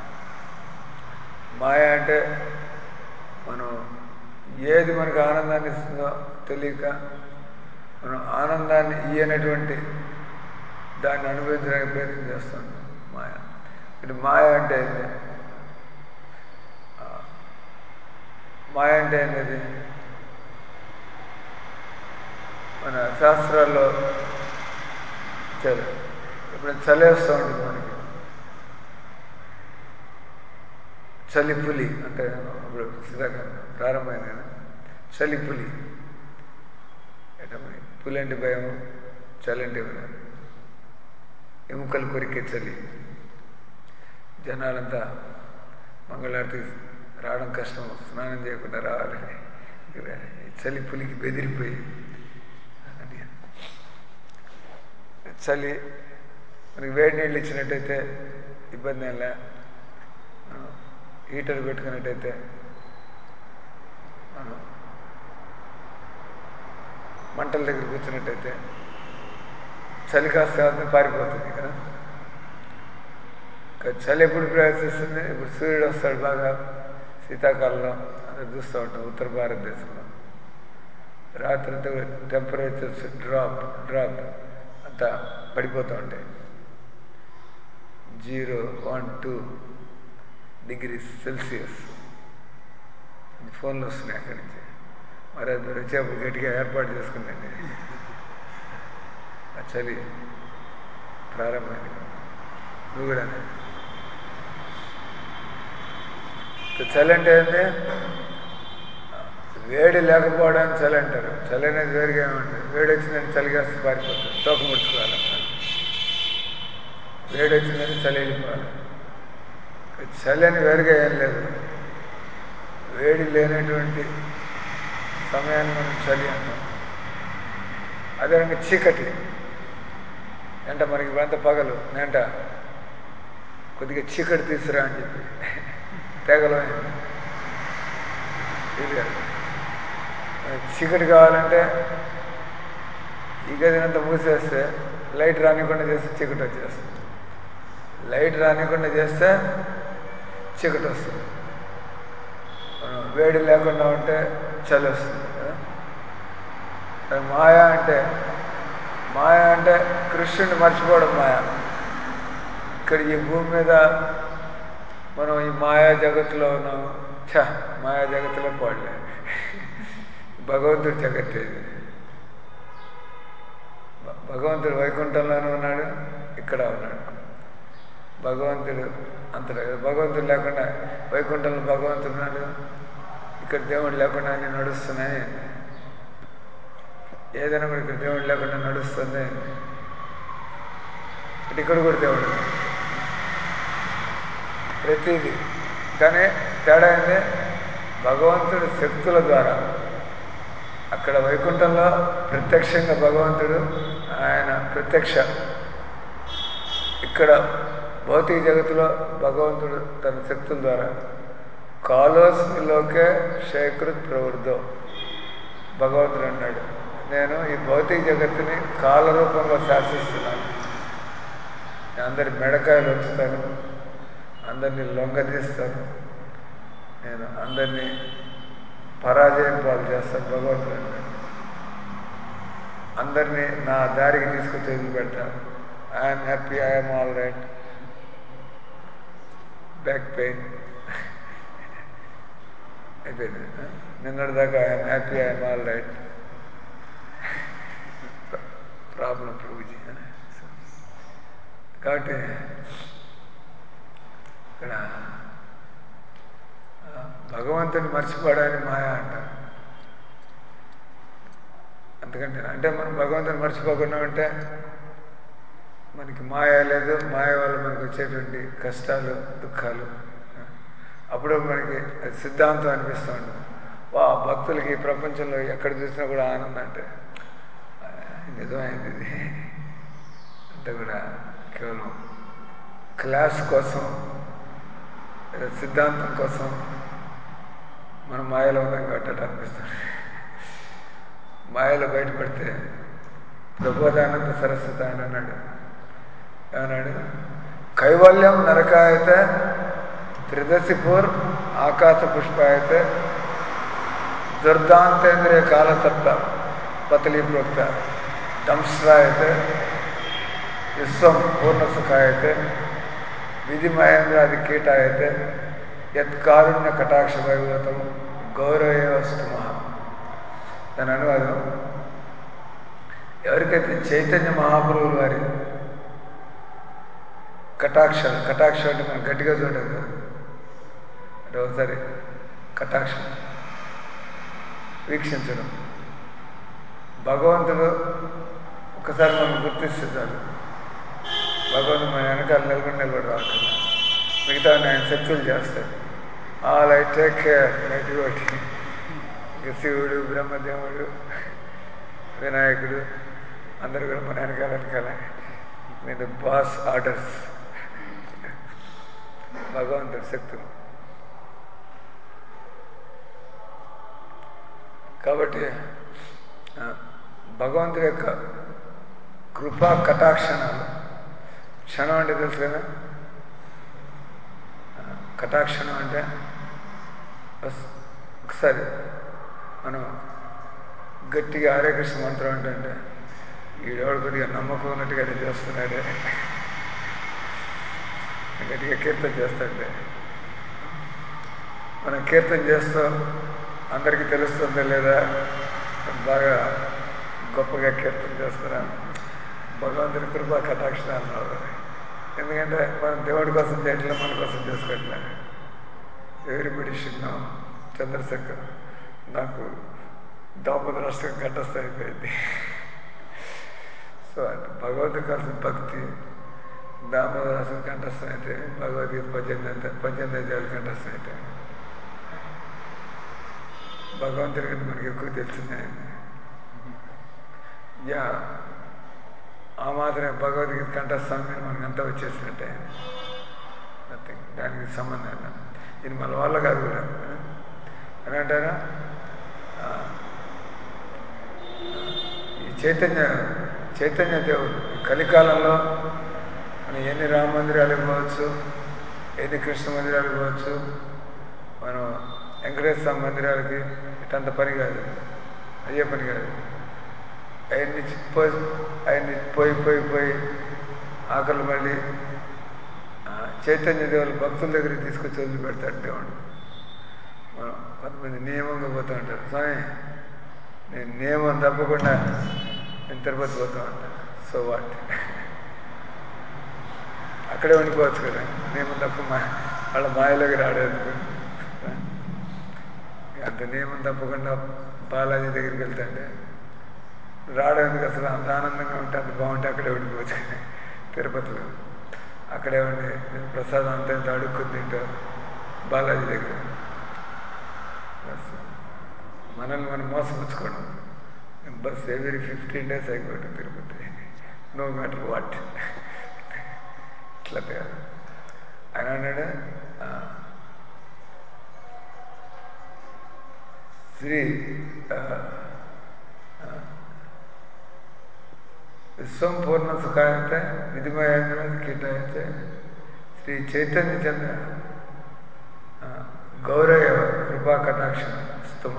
మాయ అంటే మనం ఏది మనకు ఆనందాన్ని ఇస్తుందో తెలియక మనం ఆనందాన్ని ఇయ్యనటువంటి దాన్ని అనుభవించడానికి ప్రయత్నం చేస్తాం మాయ ఇటు మాయ అంటే ఏంటి ఆ, మాయ అంటే ఏంటి మన శాస్త్రాల్లో చలి ఇప్పుడు చలేస్తూ ఉంటుంది మనకి చలి పులి అంటే ఇప్పుడు సిద్ధంగా ప్రారంభమైన కదా. చలి పులి అంటే మరి పులి అంటే భయం చలి అంటే భయం. ఎముకలు కొరికే చలి జనాలంతా మంగళారతి రావడం కష్టం స్నానం చేయకుండా రావాలని ఇక్కడ ఈ చలి పులికి బెదిరిపోయి అని చలి మనకి వేడి నీళ్ళు ఇచ్చినట్టయితే ఇబ్బంది ఏం లే మనం హీటర్ పెట్టుకున్నట్టయితే మనం మంటల దగ్గర కూర్చున్నట్టయితే చలి కాస్త కాస్త పారిపోతుంది కదా ఇంకా చలి ఎప్పుడు ప్రవేశిస్తుంది ఇప్పుడు సూర్యుడు వస్తాడు బాగా శీతాకాలంలో అందరు చూస్తూ ఉంటాం ఉత్తర భారతదేశంలో రాత్రి అంతా టెంపరేచర్స్ డ్రాప్ డ్రాప్ అంతా పడిపోతూ ఉంటాయి zero one two degrees Celsius ఫోన్లు వస్తున్నాయి అక్కడి నుంచి మరి అది మీరు వచ్చేప్పుడు గట్టిగా ఏర్పాటు చేసుకుందండి ఆ చలి ప్రారంభమైంది నువ్వు కూడా చలి అంటే ఏంటి వేడి లేకపోవడానికి చలి అంటారు చలి అనేది వేరుగా ఏమంటారు వేడి వచ్చిందని చలిగాస్తే పారిపోతుంది తోక ముడుచుకోవాలి వేడి వచ్చిందని చలి వెళ్ళిపోవాలి చలి అని వేరుగా ఏం లేదు వేడి లేనటువంటి సమయాన్ని మనం చలి అంటాం అదేవిధంగా చీకటి అంటే మనకి ఇవంతా పగలు నేంట కొద్దిగా చీకటి తీసురా అని చెప్పి తెగలం చీకటి కావాలంటే ఈ గదినంతా మూసేస్తే లైట్ రానికుండా చేస్తే చీకటి వచ్చేస్తుంది లైట్ రానికుండా చేస్తే చీకటి వస్తుంది మనం వేడి లేకుండా ఉంటే చలి వస్తుంది కదా మరి మాయ అంటే మాయ అంటే కృష్ణుని మర్చిపోవడం మాయ ఇక్కడ ఈ భూమి మీద మనం ఈ మాయా జగత్తులో ఉన్నాం ఛ మాయా జగత్తులో పోడలే భగవంతుడి జగత్ ఇది భ- భగవంతుడు వైకుంఠంలోనే ఉన్నాడు ఇక్కడ ఉన్నాడు భగవంతుడు అంతటా కదా. భగవంతుడు లేకుండా వైకుంఠంలో భగవంతుడు ఉన్నాడు ఇక్కడ దేవుడు లేకుండా అన్ని నడుస్తున్నాయి ఏదైనా కూడా ఇక్కడ దేవుడు లేకుండా నడుస్తుంది అంటే ఇక్కడ కూడా దేవుడు ఉన్నాడు. ప్రతిదీ కానీ తేడా ఏంది భగవంతుడి శక్తుల ద్వారా అక్కడ వైకుంఠంలో ప్రత్యక్షంగా భగవంతుడు ఆయన ప్రత్యక్ష ఇక్కడ భౌతిక జగత్తులో భగవంతుడు తన శక్తుల ద్వారా కాలోస్మిలోకే శేకృత్ ప్రవృద్ధో భగవంతుడు అన్నాడు నేను ఈ భౌతిక జగత్తుని కాల రూపంలో శాసిస్తున్నాను నేను అందరి మెడకాయలు వచ్చుతాను అందరినీ లొంగదీస్తాను నేను అందరినీ పరాజయం పాలు చేస్తాను భగవంతుడు అన్నాడు అందరినీ నా దారికి తీసుకొచ్చి వదిలిపెడతాను I'm happy I'm all right back pain అయిపోయింది నిన్నటి దాకా I'm happy I'm all right problem ప్రభుజీ కాబట్టి ఇక్కడ ఆ, భగవంతుని మర్చిపోవడానికి మాయ అంటారు ఎందుకంటే అంటే మనం భగవంతుని మర్చిపోకుండా ఉంటే మనకి మాయ లేదు మాయ వల్ల మనకు వచ్చేటువంటి కష్టాలు దుఃఖాలు అప్పుడు మనకి అది సిద్ధాంతం అనిపిస్తూ ఉంటుంది వా భక్తులకి ఈ ప్రపంచంలో ఎక్కడ చూసినా కూడా ఆనందం అంటే ఆ, నిజమైంది ఇది అంతా కూడా కేవలం క్లాస్ కోసం లేదా సిద్ధాంతం కోసం మనం మాయలో ఉన్నాం కాబట్టి అట్లా అనిపిస్తుంది మాయలో బయటపడితే ప్రబోధానంద సరస్వతి ఆయన అన్నాడు ఏమన్నాడు కైవల్యం నరకాయతే త్రిదశిపూర్ ఆకాశ పుష్పాయతే దుర్దాంతేంద్రియ కాలతత్వ పతలీ ప్రోక్త దంశ్రాయతే విశ్వం పూర్ణ సుఖాయతే విధి మహేంద్రాది కీటాయతే యత్కారుణ్య కటాక్ష వైభవతం గౌరవస్తు మహా దాని అనువాదం ఎవరికైతే చైతన్య మహాప్రభులు వారి కటాక్షాలు కటాక్ష అంటే మనం గట్టిగా చూడదు అంటే ఒకసారి కటాక్షం వీక్షించడం భగవంతుడు ఒకసారి మనం గుర్తిస్తే చాలు భగవంతుడు మన వెనకాల నిలబడి నిలబడి రాకుండా మిగతా ఆయన శక్తులు చేస్తాడు all I take care nativity ఇక శివుడు బ్రహ్మదేవుడు వినాయకుడు అందరూ కూడా మన వెనకాల వెనకాల మీద బాస్ ఆర్డర్స్ భగవంతుడి శక్తులు కాబట్టి ఆ, భగవంతుడి యొక్క కృపా కటాక్షణాలు క్షణం అంటే తెలుసు కదా ఆ, కటాక్షణం అంటే బస్ ఒకసారి మనం గట్టిగా హరే కృష్ణ మంత్రం అంటే ఈడెవడు కొద్దిగా నమ్మకం ఉన్నట్టుగా అది చేస్తున్నాడే గట్టిగా కీర్తన చేస్తాడే మనం కీర్తన చేస్తూ అందరికీ తెలుస్తుందా లేదా బాగా గొప్పగా కీర్తన చేస్తున్నాం భగవంతుని కృపా కటాక్షణాలు రావాలి ఎందుకంటే మనం దేవుడి కోసం చేయట్లే మన కోసం చేసుకోవట్లే ఎవరిబడి షుడ్ చంద్రశేఖర్ నాకు దామోదర రాష్ట్రం కంఠస్థ అయిపోయింది సో అంటే భగవంతుడి కోసం భక్తి దామోదర రాష్ట్రం కంఠస్థం అయితే భగవద్గీత పద్దెనిమిది పద్దెనిమిది అధ్యాయులు కంఠస్థం అయితే భగవంతుడి కంటే మనకి ఎక్కువ తెలిసిందే యా ఆ మాత్రమే భగవద్గీత కంఠస్థం మీద మనకి అంతా వచ్చేసినట్టే నథింగ్ దానికి సంబంధం లేదు ఇది మన వల్ల కాదు కూడా అని అంటారా ఆ, ఈ చైతన్య చైతన్య దేవుడు ఈ కలికాలంలో మనం ఎన్ని రామ మందిరాలకు పోవచ్చు ఎన్ని కృష్ణ మందిరాలకు పోవచ్చు మనం వెంకటేశ్వర స్వామి మందిరాలకి ఇటంత పని కాదు అయ్యే పని కాదు అవన్నీ పోయి అవన్నీ పోయి పోయి పోయి ఆకలి మళ్ళీ ఆ, చైతన్య దేవుడు భక్తుల దగ్గరికి తీసుకొచ్చి వదిలిపెడతాడు దేవుడు మనం కొంతమంది నియమంగా పోతూ ఉంటారు స్వామి నేను నియమం తప్పకుండా నేను తిరుపతి పోతూ ఉంటాను సో వాట్ అక్కడే ఉండిపోవచ్చు కదా నియమం తప్ప మా వాళ్ళ మాయలోకి రాడేందుకు అంత నియమం తప్పకుండా బాలాజీ దగ్గరికి వెళ్తాంటే రావడానికి అసలు అంత ఆనందంగా ఉంటే అంత బాగుంటే అక్కడే ఉండిపోవచ్చు కదా తిరుపతిలో అక్కడే ఉండి నేను ప్రసాదం అంతా ఇంత అడుక్కుని తింటా బాలాజీ దగ్గర బస్ మనల్ని మనం మోసపుచ్చుకోవడం బస్ ఎవ్రీ ఫిఫ్టీన్ డేస్ అయిపోయాడు తిరుపతి నో మ్యాటర్ వాట్ ఇట్లా కాదు ఆయన అన్నాడు ఆ, శ్రీ ఆ, ఆ, విశ్వం పూర్ణ సుఖాయతే విధిమయంగా కీటాయతే శ్రీ చైతన్య చంద్ర ఆ, గౌరవ కృపా కటాక్షం స్తుమ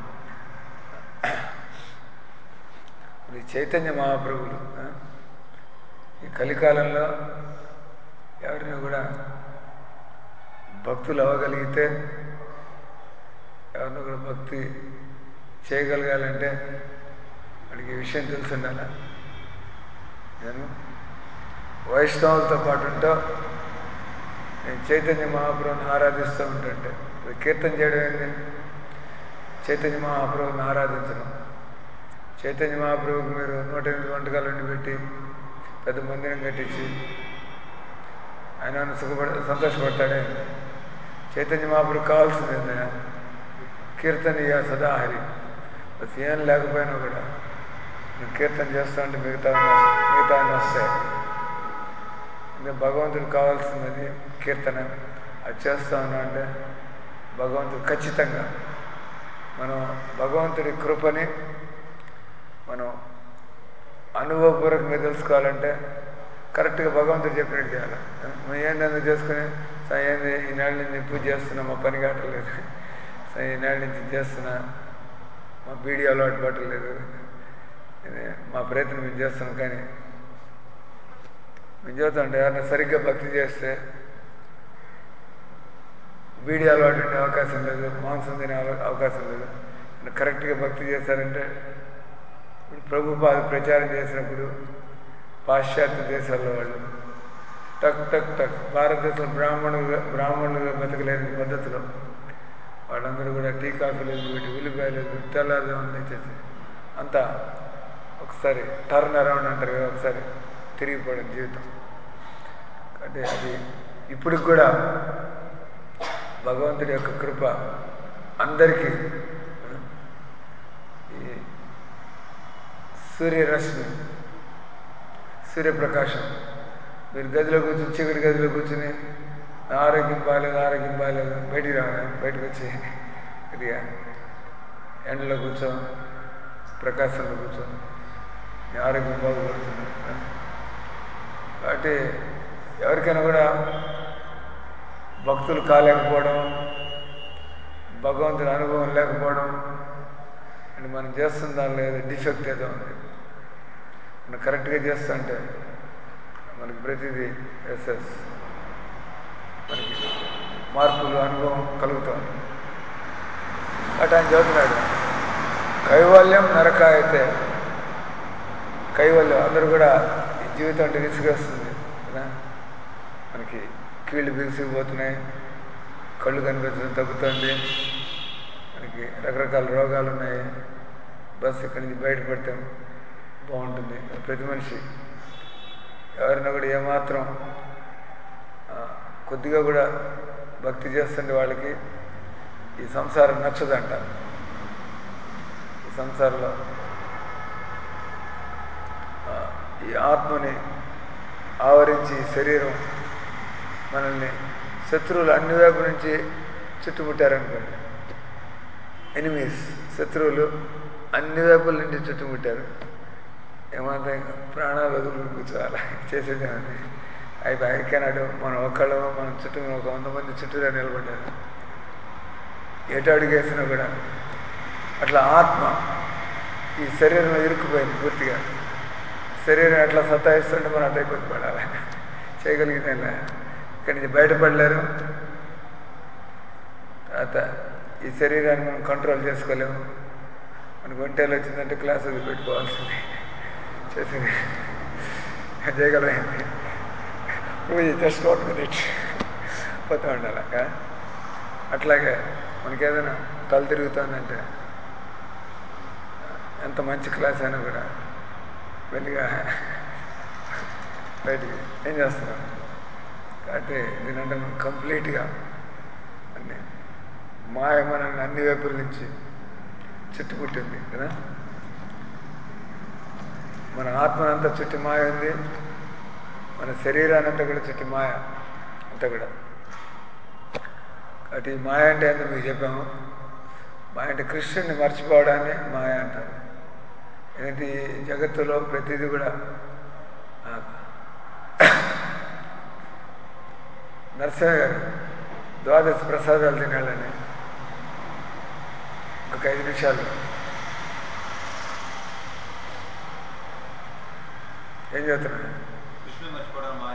ఈ చైతన్య మహాప్రభులు ఆ, ఈ కలికాలంలో ఎవరిని కూడా భక్తులు అవ్వగలిగితే ఎవరిని కూడా భక్తి చేయగలగాలంటే వాడికి ఈ విషయం తెలిసి ఉండాలా నేను వైష్ణవులతో పాటు ఉంటా నేను చైతన్య మహాప్రభుని ఆరాధిస్తూ ఉంటుంటే ఇప్పుడు కీర్తన చేయడం ఏంటి చైతన్య మహాప్రభుని ఆరాధించడం చైతన్య మహాప్రభుకి మీరు నూట ఎనిమిది వంటకాలు వండి పెట్టి పెద్ద మందిరం కట్టించి ఆయన ఏమైనా సుఖపడ సంతోషపడతాడే చైతన్య మహాప్రభుకి కావాల్సింది ఏంటంటే కీర్తనీయ సదాహరి బస్ ఏం లేకపోయినా కూడా నువ్వు కీర్తన చేస్తా ఉంటే మిగతా మిగతా అన్నీ వస్తాయి ఇంకా భగవంతుడికి కావాల్సినది కీర్తన అది చేస్తా ఉన్నా అంటే భగవంతుడు ఖచ్చితంగా మనం భగవంతుడి కృపని మనం అనుభవపూర్వకంగా తెలుసుకోవాలంటే కరెక్ట్గా భగవంతుడు చెప్పినట్టు చేయాలి నువ్వు ఏంది ఎందుకు చేసుకుని "సా, ఏంది ఈనాడు నుంచి నేను పూజ చేస్తున్నా మా పని కావట్లేదు "సా, ఈనాడు నుంచి ఇది చేస్తున్నా మా బీడీ అలవాటు పట్టలేదు ఇది మా ప్రయత్నం మేము చేస్తున్నాం కానీ మేము చెబుతుంటే ఎవరైనా సరిగ్గా భక్తి చేస్తే బీడీ అలవాటు ఉండే అవకాశం లేదు మాంసం తినే అవ- అవకాశం లేదు అంటే కరెక్ట్గా భక్తి చేశారంటే ఇప్పుడు ప్రభుపాద ప్రచారం చేసినప్పుడు పాశ్చాత్య దేశాల్లో వాళ్ళు టక్ టక్ టక్ భారతదేశంలో బ్రాహ్మణులుగా బ్రాహ్మణులుగా బతకలేని పద్ధతిలో వాళ్ళందరూ కూడా టీ కాఫీలు పెట్టి ఉల్లిపాయలు తెల్లారుజామున తెచ్చేసి అంతా ఒకసారి టర్న్ అరౌండ్ అంటారు కదా ఒకసారి తిరిగిపోవడం జీవితం అంటే అది ఇప్పటికి కూడా భగవంతుడి యొక్క కృప అందరికీ ఆ, ఈ సూర్యరశ్మి సూర్యప్రకాశం మీరు గదిలో కూర్చొని చీకటి గదిలో కూర్చుని ఆరోగ్యం బాగాలేదు ఆరోగ్యం బాగాలేదు బయటికి రా బయటకు వచ్చి కొద్దిగా ఎండలో కూర్చో ప్రకాశంలో కూర్చో నీ ఆరోగ్యం బాగుపడుతుంది కాబట్టి ఎవరికైనా కూడా భక్తులు కాలేకపోవడం భగవంతుని అనుభవం లేకపోవడం అంటే మనం చేస్తున్న దానిలో ఏదో డిఫెక్ట్ ఏదో ఉంది మనం కరెక్ట్గా చేస్తుంటే మనకి ప్రతిదీ ఎస్ఎస్ మనకి మార్పులు అనుభవం కలుగుతుంది అటు ఆయన చదువుతున్నాడు కైవల్యం నరకాయితే కైవల్యం అందరూ కూడా ఈ జీవితం అంటే విసిగేస్తుంది కదా మనకి కీళ్ళు బిగిసిపోతున్నాయి కళ్ళు కనిపించడం తగ్గుతుంది మనకి రకరకాల రోగాలు ఉన్నాయి బస్ ఇక్కడి నుంచి బయటపడితే బాగుంటుంది ప్రతి మనిషి ఎవరైనా కూడా ఏమాత్రం ఆ, కొద్దిగా కూడా భక్తి చేస్తుండే వాళ్ళకి ఈ సంసారం నచ్చదంట ఈ సంసారంలో ఆ, ఈ ఆత్మని ఆవరించి ఈ శరీరం మనల్ని శత్రువులు అన్ని వైపు నుంచి చుట్టుముట్టారనుకోండి ఎనిమీస్ శత్రువులు అన్ని వైపుల నుంచి చుట్టుముట్టారు ఏమంటే ప్రాణాలు వదులు కూర్చోవాలి చేసేది ఏమంటే అయితే ఐక్యనాడు మనం ఒక్కళ్ళు మనం చుట్టూ ఒక వంద మంది చుట్టూరా నిలబడ్డారు ఎటు అడుగేసినా కూడా అట్లా ఆత్మ ఈ శరీరంలో ఇరుక్కుపోయింది పూర్తిగా శరీరం ఎట్లా సతాయిస్తుంటే మనం అట్లా ఇబ్బంది పడాలి చేయగలిగితే ఇక్కడి నుంచి బయటపడలేరు తర్వాత ఈ శరీరాన్ని మనం కంట్రోల్ చేసుకోలేము మనకు ఒంటేలు వచ్చిందంటే క్లాస్ అది పెట్టుకోవాల్సింది చేసింది చేయగలమైంది పూజ జస్ట్ వన్ మినిట్ పోతూ ఉండాలి ఆ? అట్లాగే మనకి ఏదైనా తల తిరుగుతుందంటే ఎంత మంచి క్లాస్ అయినా కూడా వెళ్ళిగా బయటికి ఏం చేస్తున్నాం కాబట్టి దీనంటే మనం కంప్లీట్గా అన్ని మాయ మనల్ని అన్ని వైపుల నుంచి చుట్టుముట్టింది కదా మన ఆత్మనంతా చుట్టి మాయ ఉంది మన శరీరాన్ని అంతా కూడా చుట్టి మాయ అంతా కూడా కాబట్టి ఈ మాయ అంటే ఏంటో మీకు చెప్పాము మాయ అంటే కృష్ణుడిని మర్చిపోవడాన్ని మాయ అంటారు ఏంటి ఈ జగత్తులో ప్రతిదీ కూడా ఆ, నరసింహ గారు ద్వాదశ ప్రసాదాలు తినాలని ఒక ఐదు నిమిషాలు ఏం చెప్తున్నా కృష్ణుని మర్చిపోవడం మాయ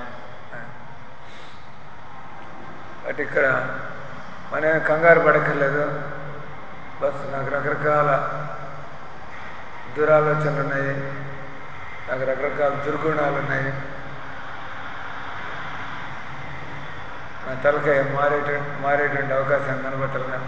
అటు ఇక్కడ మన కంగారు పడక్కర్లేదు బస్ నాకు రకరకాల దురాలోచనలు ఉన్నాయి నాకు రకరకాల దుర్గుణాలు ఉన్నాయి నా తలకాయ మారేట మారేటువంటి అవకాశం కనబడతలే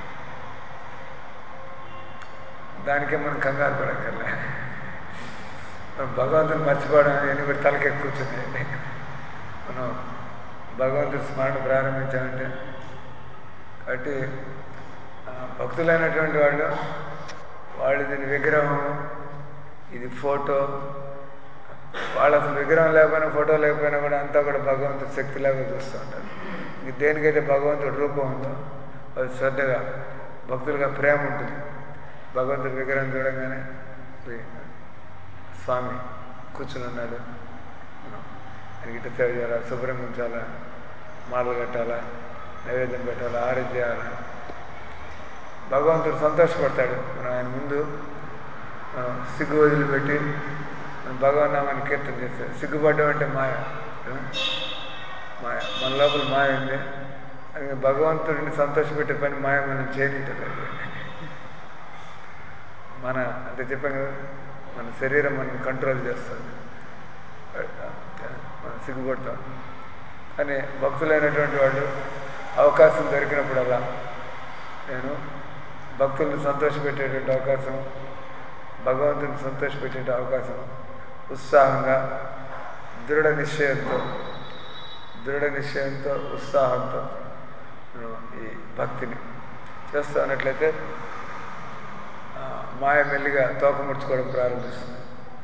దానికే మనం కంగారు పడక్కర్లే మనం భగవంతుని మర్చిపోవడం అనేది కూడా తలకెక్కి కూర్చున్నాయి మనం భగవంతుడి స్మరణ ప్రారంభించామంటే కాబట్టి ఆ, భక్తులైనటువంటి వాళ్ళు వాళ్ళు దీని విగ్రహం ఇది ఫోటో వాళ్ళు అసలు విగ్రహం లేకపోయినా ఫోటో లేకపోయినా కూడా అంతా కూడా భగవంతుడి శక్తిలాగా చూస్తూ ఉంటారు ఇంక దేనికైతే భగవంతుడి రూపం ఉందో వాళ్ళు శ్రద్ధగా భక్తులుగా ప్రేమ ఉంటుంది భగవంతుడి విగ్రహం చూడగానే "ఉయ్, స్వామి కూర్చుని ఉన్నాడు మనం ఆయనకి ఇట్ట సేవ చేయాలా శుభ్రం ఉంచాలా మాలలు కట్టాలా నైవేద్యం పెట్టాలా ఆరోగ్యం చేయాలా భగవంతుడు సంతోషపడతాడు మనం ఆయన ముందు మనం సిగ్గు వదిలిపెట్టి మనం భగవన్నామాన్ని కీర్తన చేస్తాం సిగ్గుపడ్డం అంటే మాయ కదా? మాయ మన లోపల మాయ ఉంది అది భగవంతుడిని సంతోషపెట్టే పని మాయ మనం చేయనిట్టలేదు మన అంటే చెప్పాను కదా మన శరీరం మనం కంట్రోల్ చేస్తుంది మనం సిగ్గుపడతాం కానీ భక్తులైనటువంటి వాళ్ళు అవకాశం దొరికినప్పుడల్లా నేను భక్తుల్ని సంతోషపెట్టేటువంటి అవకాశం భగవంతుని సంతోషపెట్టే అవకాశం ఉత్సాహంగా దృఢ నిశ్చయంతో దృఢ నిశ్చయంతో ఉత్సాహంతో మనం ఈ భక్తిని చేస్తూ ఉన్నట్లయితే ఆ, మాయ మెల్లిగా తోక ముడుచుకోవడం ప్రారంభిస్తుంది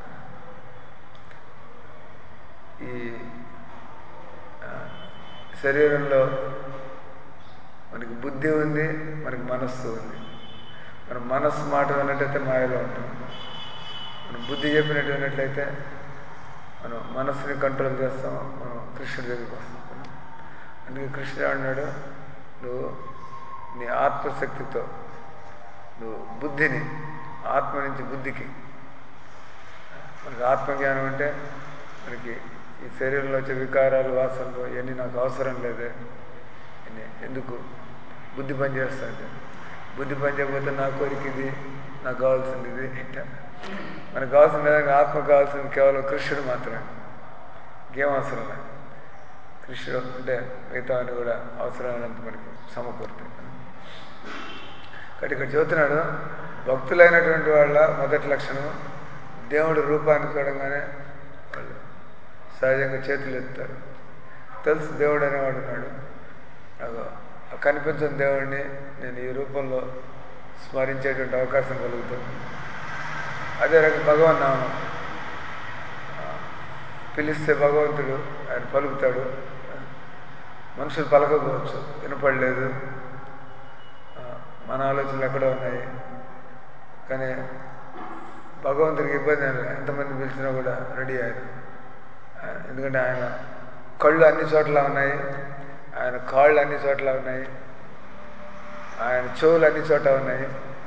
ఈ ఆ, శరీరంలో మనకి బుద్ధి ఉంది మనకి మనస్సు ఉంది మనం మనస్సు మాట విన్నట్టయితే మాయలో ఉంటాం మనం బుద్ధి చెప్పినట్టు విన్నట్లయితే మనం మనస్సుని కంట్రోల్ చేస్తాం మనం కృష్ణుడి దగ్గరికి వస్తాం అందుకే కృష్ణుడు అన్నాడు నువ్వు నీ ఆత్మశక్తితో నువ్వు బుద్ధిని ఆత్మ నుంచి బుద్ధికి మనకి ఆత్మజ్ఞానం అంటే మనకి ఈ శరీరంలో వచ్చే వికారాలు వాసనలు ఇవన్నీ నాకు అవసరం లేదే ఇన్ని ఎందుకు బుద్ధి పని చేస్తుంది బుద్ధి పని చేయకపోతే నా కోరిక ఇది నాకు కావాల్సింది ఇది ఇట్లా మనకు కావాల్సిన విధంగా ఆత్మ కావాల్సింది కేవలం కృష్ణుడు మాత్రమే ఇంకేం అవసరం లేదు కృష్ణుడు అంటే మిగతా అన్ని కూడా అవసరమైనంత మనకి సమకూరుతాయి కాబట్టి ఇక్కడ చెబుతున్నాడు భక్తులైనటువంటి వాళ్ళ మొదటి లక్షణం దేవుడి రూపాన్ని చూడగానే వాళ్ళు సహజంగా చేతులు ఎత్తారు తెలుసు దేవుడు అనేవాడు ఉన్నాడు నాకు ఆ కనిపించిన దేవుడిని నేను ఈ రూపంలో స్మరించేటువంటి అవకాశం కలుగుతుంది అదే రకంగా భగవన్ నామం ఆ, పిలిస్తే భగవంతుడు ఆయన పలుకుతాడు మనుషులు పలకపోవచ్చు వినపడలేదు ఆ, మన ఆలోచనలు ఎక్కడో ఉన్నాయి కానీ భగవంతుడికి ఇబ్బంది ఏం లేదు. ఎంతమంది పిలిచినా కూడా రెడీ అయ్యారు ఆయన- ఎందుకంటే ఆయన కళ్ళు అన్ని చోట్ల ఉన్నాయి ఆయన కాళ్ళు అన్ని చోట్ల ఉన్నాయి ఆయన చెవులు అన్ని చోట్ల ఉన్నాయి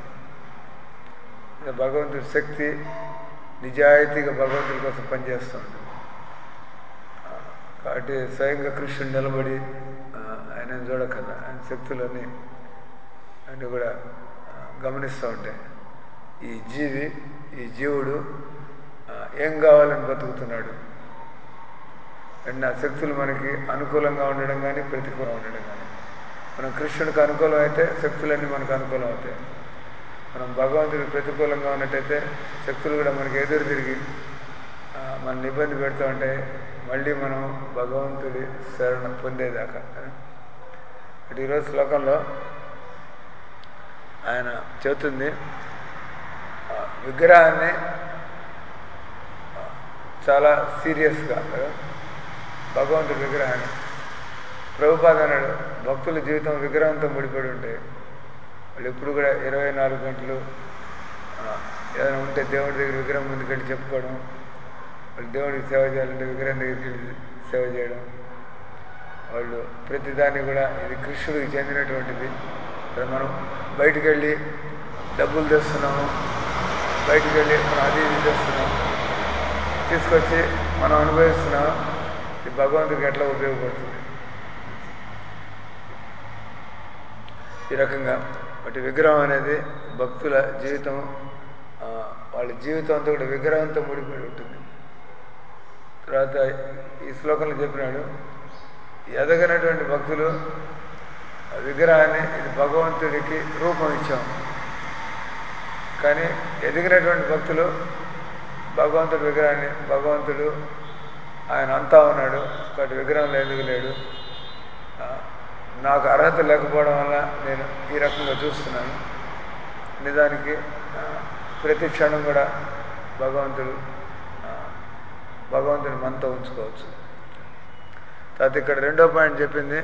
ఇది భగవంతుడి శక్తి నిజాయితీగా భగవంతుడి కోసం పనిచేస్తుంది ఆ, కాబట్టి స్వయంగా కృష్ణుడు నిలబడి ఆ, ఆయన చూడకల్లా ఆయన శక్తులన్నీ అన్నీ కూడా ఆ, గమనిస్తూ ఉంటాయి ఈ జీవి ఈ జీవుడు ఆ, ఏం కావాలని బతుకుతున్నాడు అండ్ ఆ శక్తులు మనకి అనుకూలంగా ఉండడం కానీ ప్రతికూలంగా ఉండడం కానీ మనం కృష్ణుడికి అనుకూలం అయితే శక్తులన్నీ మనకు అనుకూలం అవుతాయి మనం భగవంతుడికి ప్రతికూలంగా ఉన్నట్టయితే శక్తులు కూడా మనకి ఎదురు తిరిగి ఆ, మనల్ని ఇబ్బంది పెడుతూ ఉంటాయి మళ్ళీ మనం భగవంతుడి శరణ పొందేదాకా ఇటు ఈరోజు శ్లోకంలో ఆయన చెబుతుంది ఆ, విగ్రహాన్ని ఆ, చాలా సీరియస్గా కదా, భగవంతుడి విగ్రహాన్ని ప్రభుపాద అన్నాడు భక్తుల జీవితం విగ్రహంతో ముడిపడి ఉంటాయి వాళ్ళు ఎప్పుడు కూడా ఇరవై నాలుగు గంటలు ఆ, ఏదైనా ఉంటే దేవుడి దగ్గర విగ్రహం ముందుకు వెళ్ళి చెప్పుకోవడం వాళ్ళు దేవుడికి సేవ చేయాలంటే విగ్రహం దగ్గరికి వెళ్ళి సేవ చేయడం వాళ్ళు ప్రతిదాన్ని కూడా ఇది కృష్ణుడికి చెందినటువంటిది ఇక్కడ మనం బయటికి వెళ్ళి డబ్బులు తెస్తున్నాము బయటికి వెళ్ళి మనం అది ఇది తెస్తున్నాం తీసుకొచ్చి మనం అనుభవిస్తున్నాం ఇది భగవంతుడికి ఎట్లా ఉపయోగపడుతుంది ఈ రకంగా వాటి విగ్రహం అనేది భక్తుల జీవితం ఆ, వాళ్ళ జీవితం అంతా కూడా విగ్రహంతో ముడిపడి ఉంటుంది తర్వాత ఈ శ్లోకంలో చెప్పినాడు ఎదగనటువంటి భక్తులు ఆ విగ్రహాన్ని ఇది భగవంతుడికి రూపం ఇచ్చాం కానీ ఎదిగినటువంటి భక్తులు భగవంతుడి విగ్రహాన్ని భగవంతుడు ఆయన అంతా ఉన్నాడు కాబట్టి విగ్రహంలో ఎందుకు లేడు ఆ, నాకు అర్హత లేకపోవడం వల్ల నేను ఈ రకంగా చూస్తున్నాను నిజానికి ఆ, ప్రతి క్షణం కూడా భగవంతుడు ఆ, భగవంతుని మనతో ఉంచుకోవచ్చు తర్వాత ఇక్కడ రెండో పాయింట్ చెప్పింది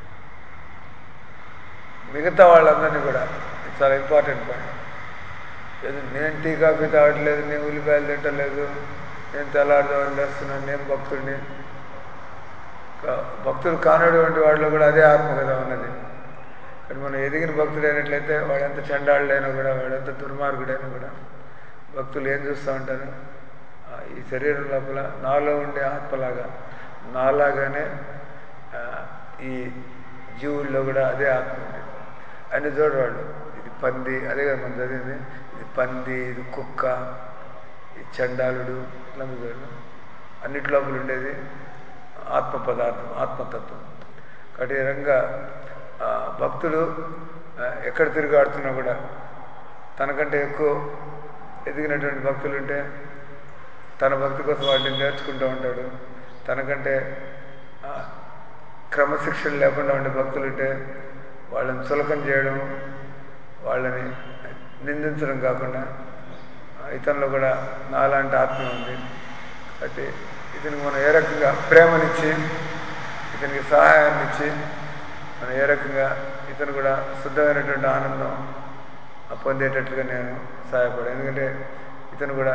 మిగతా వాళ్ళందరినీ కూడా ఇది చాలా ఇంపార్టెంట్ పాయింట్ ఏదో నేను టీ కాఫీ తాగట్లేదు నేను ఉల్లిపాయలు తింటలేదు నేను తెల్లారుదామని లేస్తున్నాను నేను భక్తుడిని కా- భక్తుడు కానటువంటి వాడిలో కూడా అదే ఆత్మ కదా ఉన్నది కానీ మనం ఎదిగిన భక్తుడు అయినట్లయితే వాడు ఎంత చండాళ్ళైనా కూడా వాడు ఎంత దుర్మార్గుడైనా కూడా భక్తులు ఏం చూస్తూ ఉంటారు ఆ, ఈ శరీరం లోపల నాలో ఉండే ఆత్మలాగా నాలాగానే ఆ, ఈ జీవుల్లో కూడా అదే ఆత్మ ఉంది అన్ని చూడవాళ్ళు ఇది పంది అదే కదా మనం చదివింది ఇది పంది ఇది కుక్క ఇది చండాలుడు ఇట్లా చూడడం అన్నిటి లోపల ఉండేది ఆత్మ పదార్థం ఆత్మతత్వం కాబట్టి ఈ రకంగా ఆ, భక్తుడు ఆ, ఎక్కడ తిరుగాడుతున్నా కూడా తనకంటే ఎక్కువ ఎదిగినటువంటి భక్తులు ఉంటే తన భక్తి కోసం వాటిని నేర్చుకుంటూ ఉంటాడు తనకంటే ఆ, క్రమశిక్షణ లేకుండా ఉండే భక్తులు ఉంటే వాళ్ళని చులకం చేయడం వాళ్ళని నిందించడం కాకుండా ఆ, ఇతనిలో కూడా నాలాంటి ఆత్మ ఉంది కాబట్టి ఇతనికి మనం ఏ రకంగా ప్రేమనిచ్చి ఇతనికి సహాయాన్ని ఇచ్చి మనం ఏ రకంగా ఇతను కూడా శుద్ధమైనటువంటి ఆనందం పొందేటట్లుగా నేను సహాయపడాను ఎందుకంటే ఇతను కూడా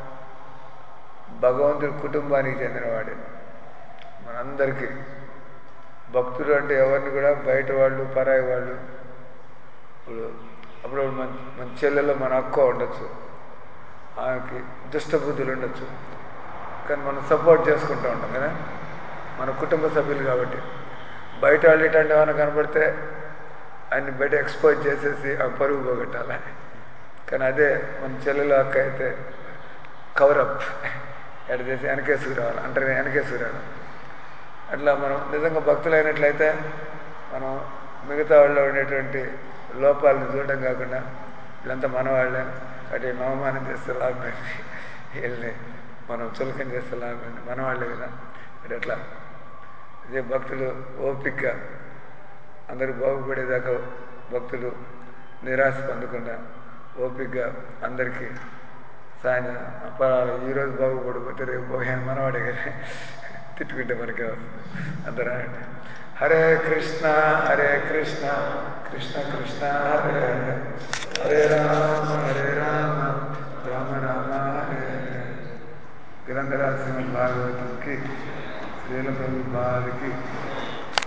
భగవంతుడి కుటుంబానికి చెందినవాడే మనందరికీ భక్తుడు అంటే ఎవరిని కూడా బయట వాళ్ళు పరాయి వాళ్ళు ఇప్పుడు అప్పుడు మన మన చెల్లెలో మన అక్క ఉండొచ్చు ఆమెకి దుష్ట బుద్ధులు ఉండొచ్చు కానీ మనం సపోర్ట్ చేసుకుంటూ ఉంటాం కదా మన కుటుంబ సభ్యులు కాబట్టి బయట వాళ్ళు ఇట్లాంటి ఏమైనా కనపడితే ఆయన్ని బయట ఎక్స్పోజ్ చేసేసి ఆ పరుగు పోగొట్టాలి కానీ అదే మన చెల్లెలు అక్క అయితే కవరప్ ఎడ చేసి వెనకేసుకు రావాలి అంటే వెనకేసుకు రావాలి అట్లా మనం నిజంగా భక్తులైనట్లయితే మనం మిగతా వాళ్ళు ఉండేటువంటి లోపాలను చూడడం కాకుండా వీళ్ళంతా మన వాళ్ళే కాబట్టి అవమానం చేస్తే లాభమైంది వీళ్ళని మనం చులకం చేస్తే లాభమైంది మన వాళ్ళే కదా అంటే అట్లా ఇదే భక్తులు ఓపికగా అందరూ బాగుపడేదాకా భక్తులు నిరాశ పొందకుండా ఓపికగా అందరికీ సాయం పర్వాలేదు ఈరోజు బాగుపడిపోతే రేపు పోయాను మనవాడే కదా తిట్టుకుంటే మనకే వస్తుంది అందరూ అనండి. హరే కృష్ణ హరే కృష్ణ కృష్ణ కృష్ణ హరే హరే హరే రామ హరే రామ రామ రామ హరే హరే గ్రంథరాజ శ్రీమద్ భాగవతం కి శ్రీల ప్రభుపాదికి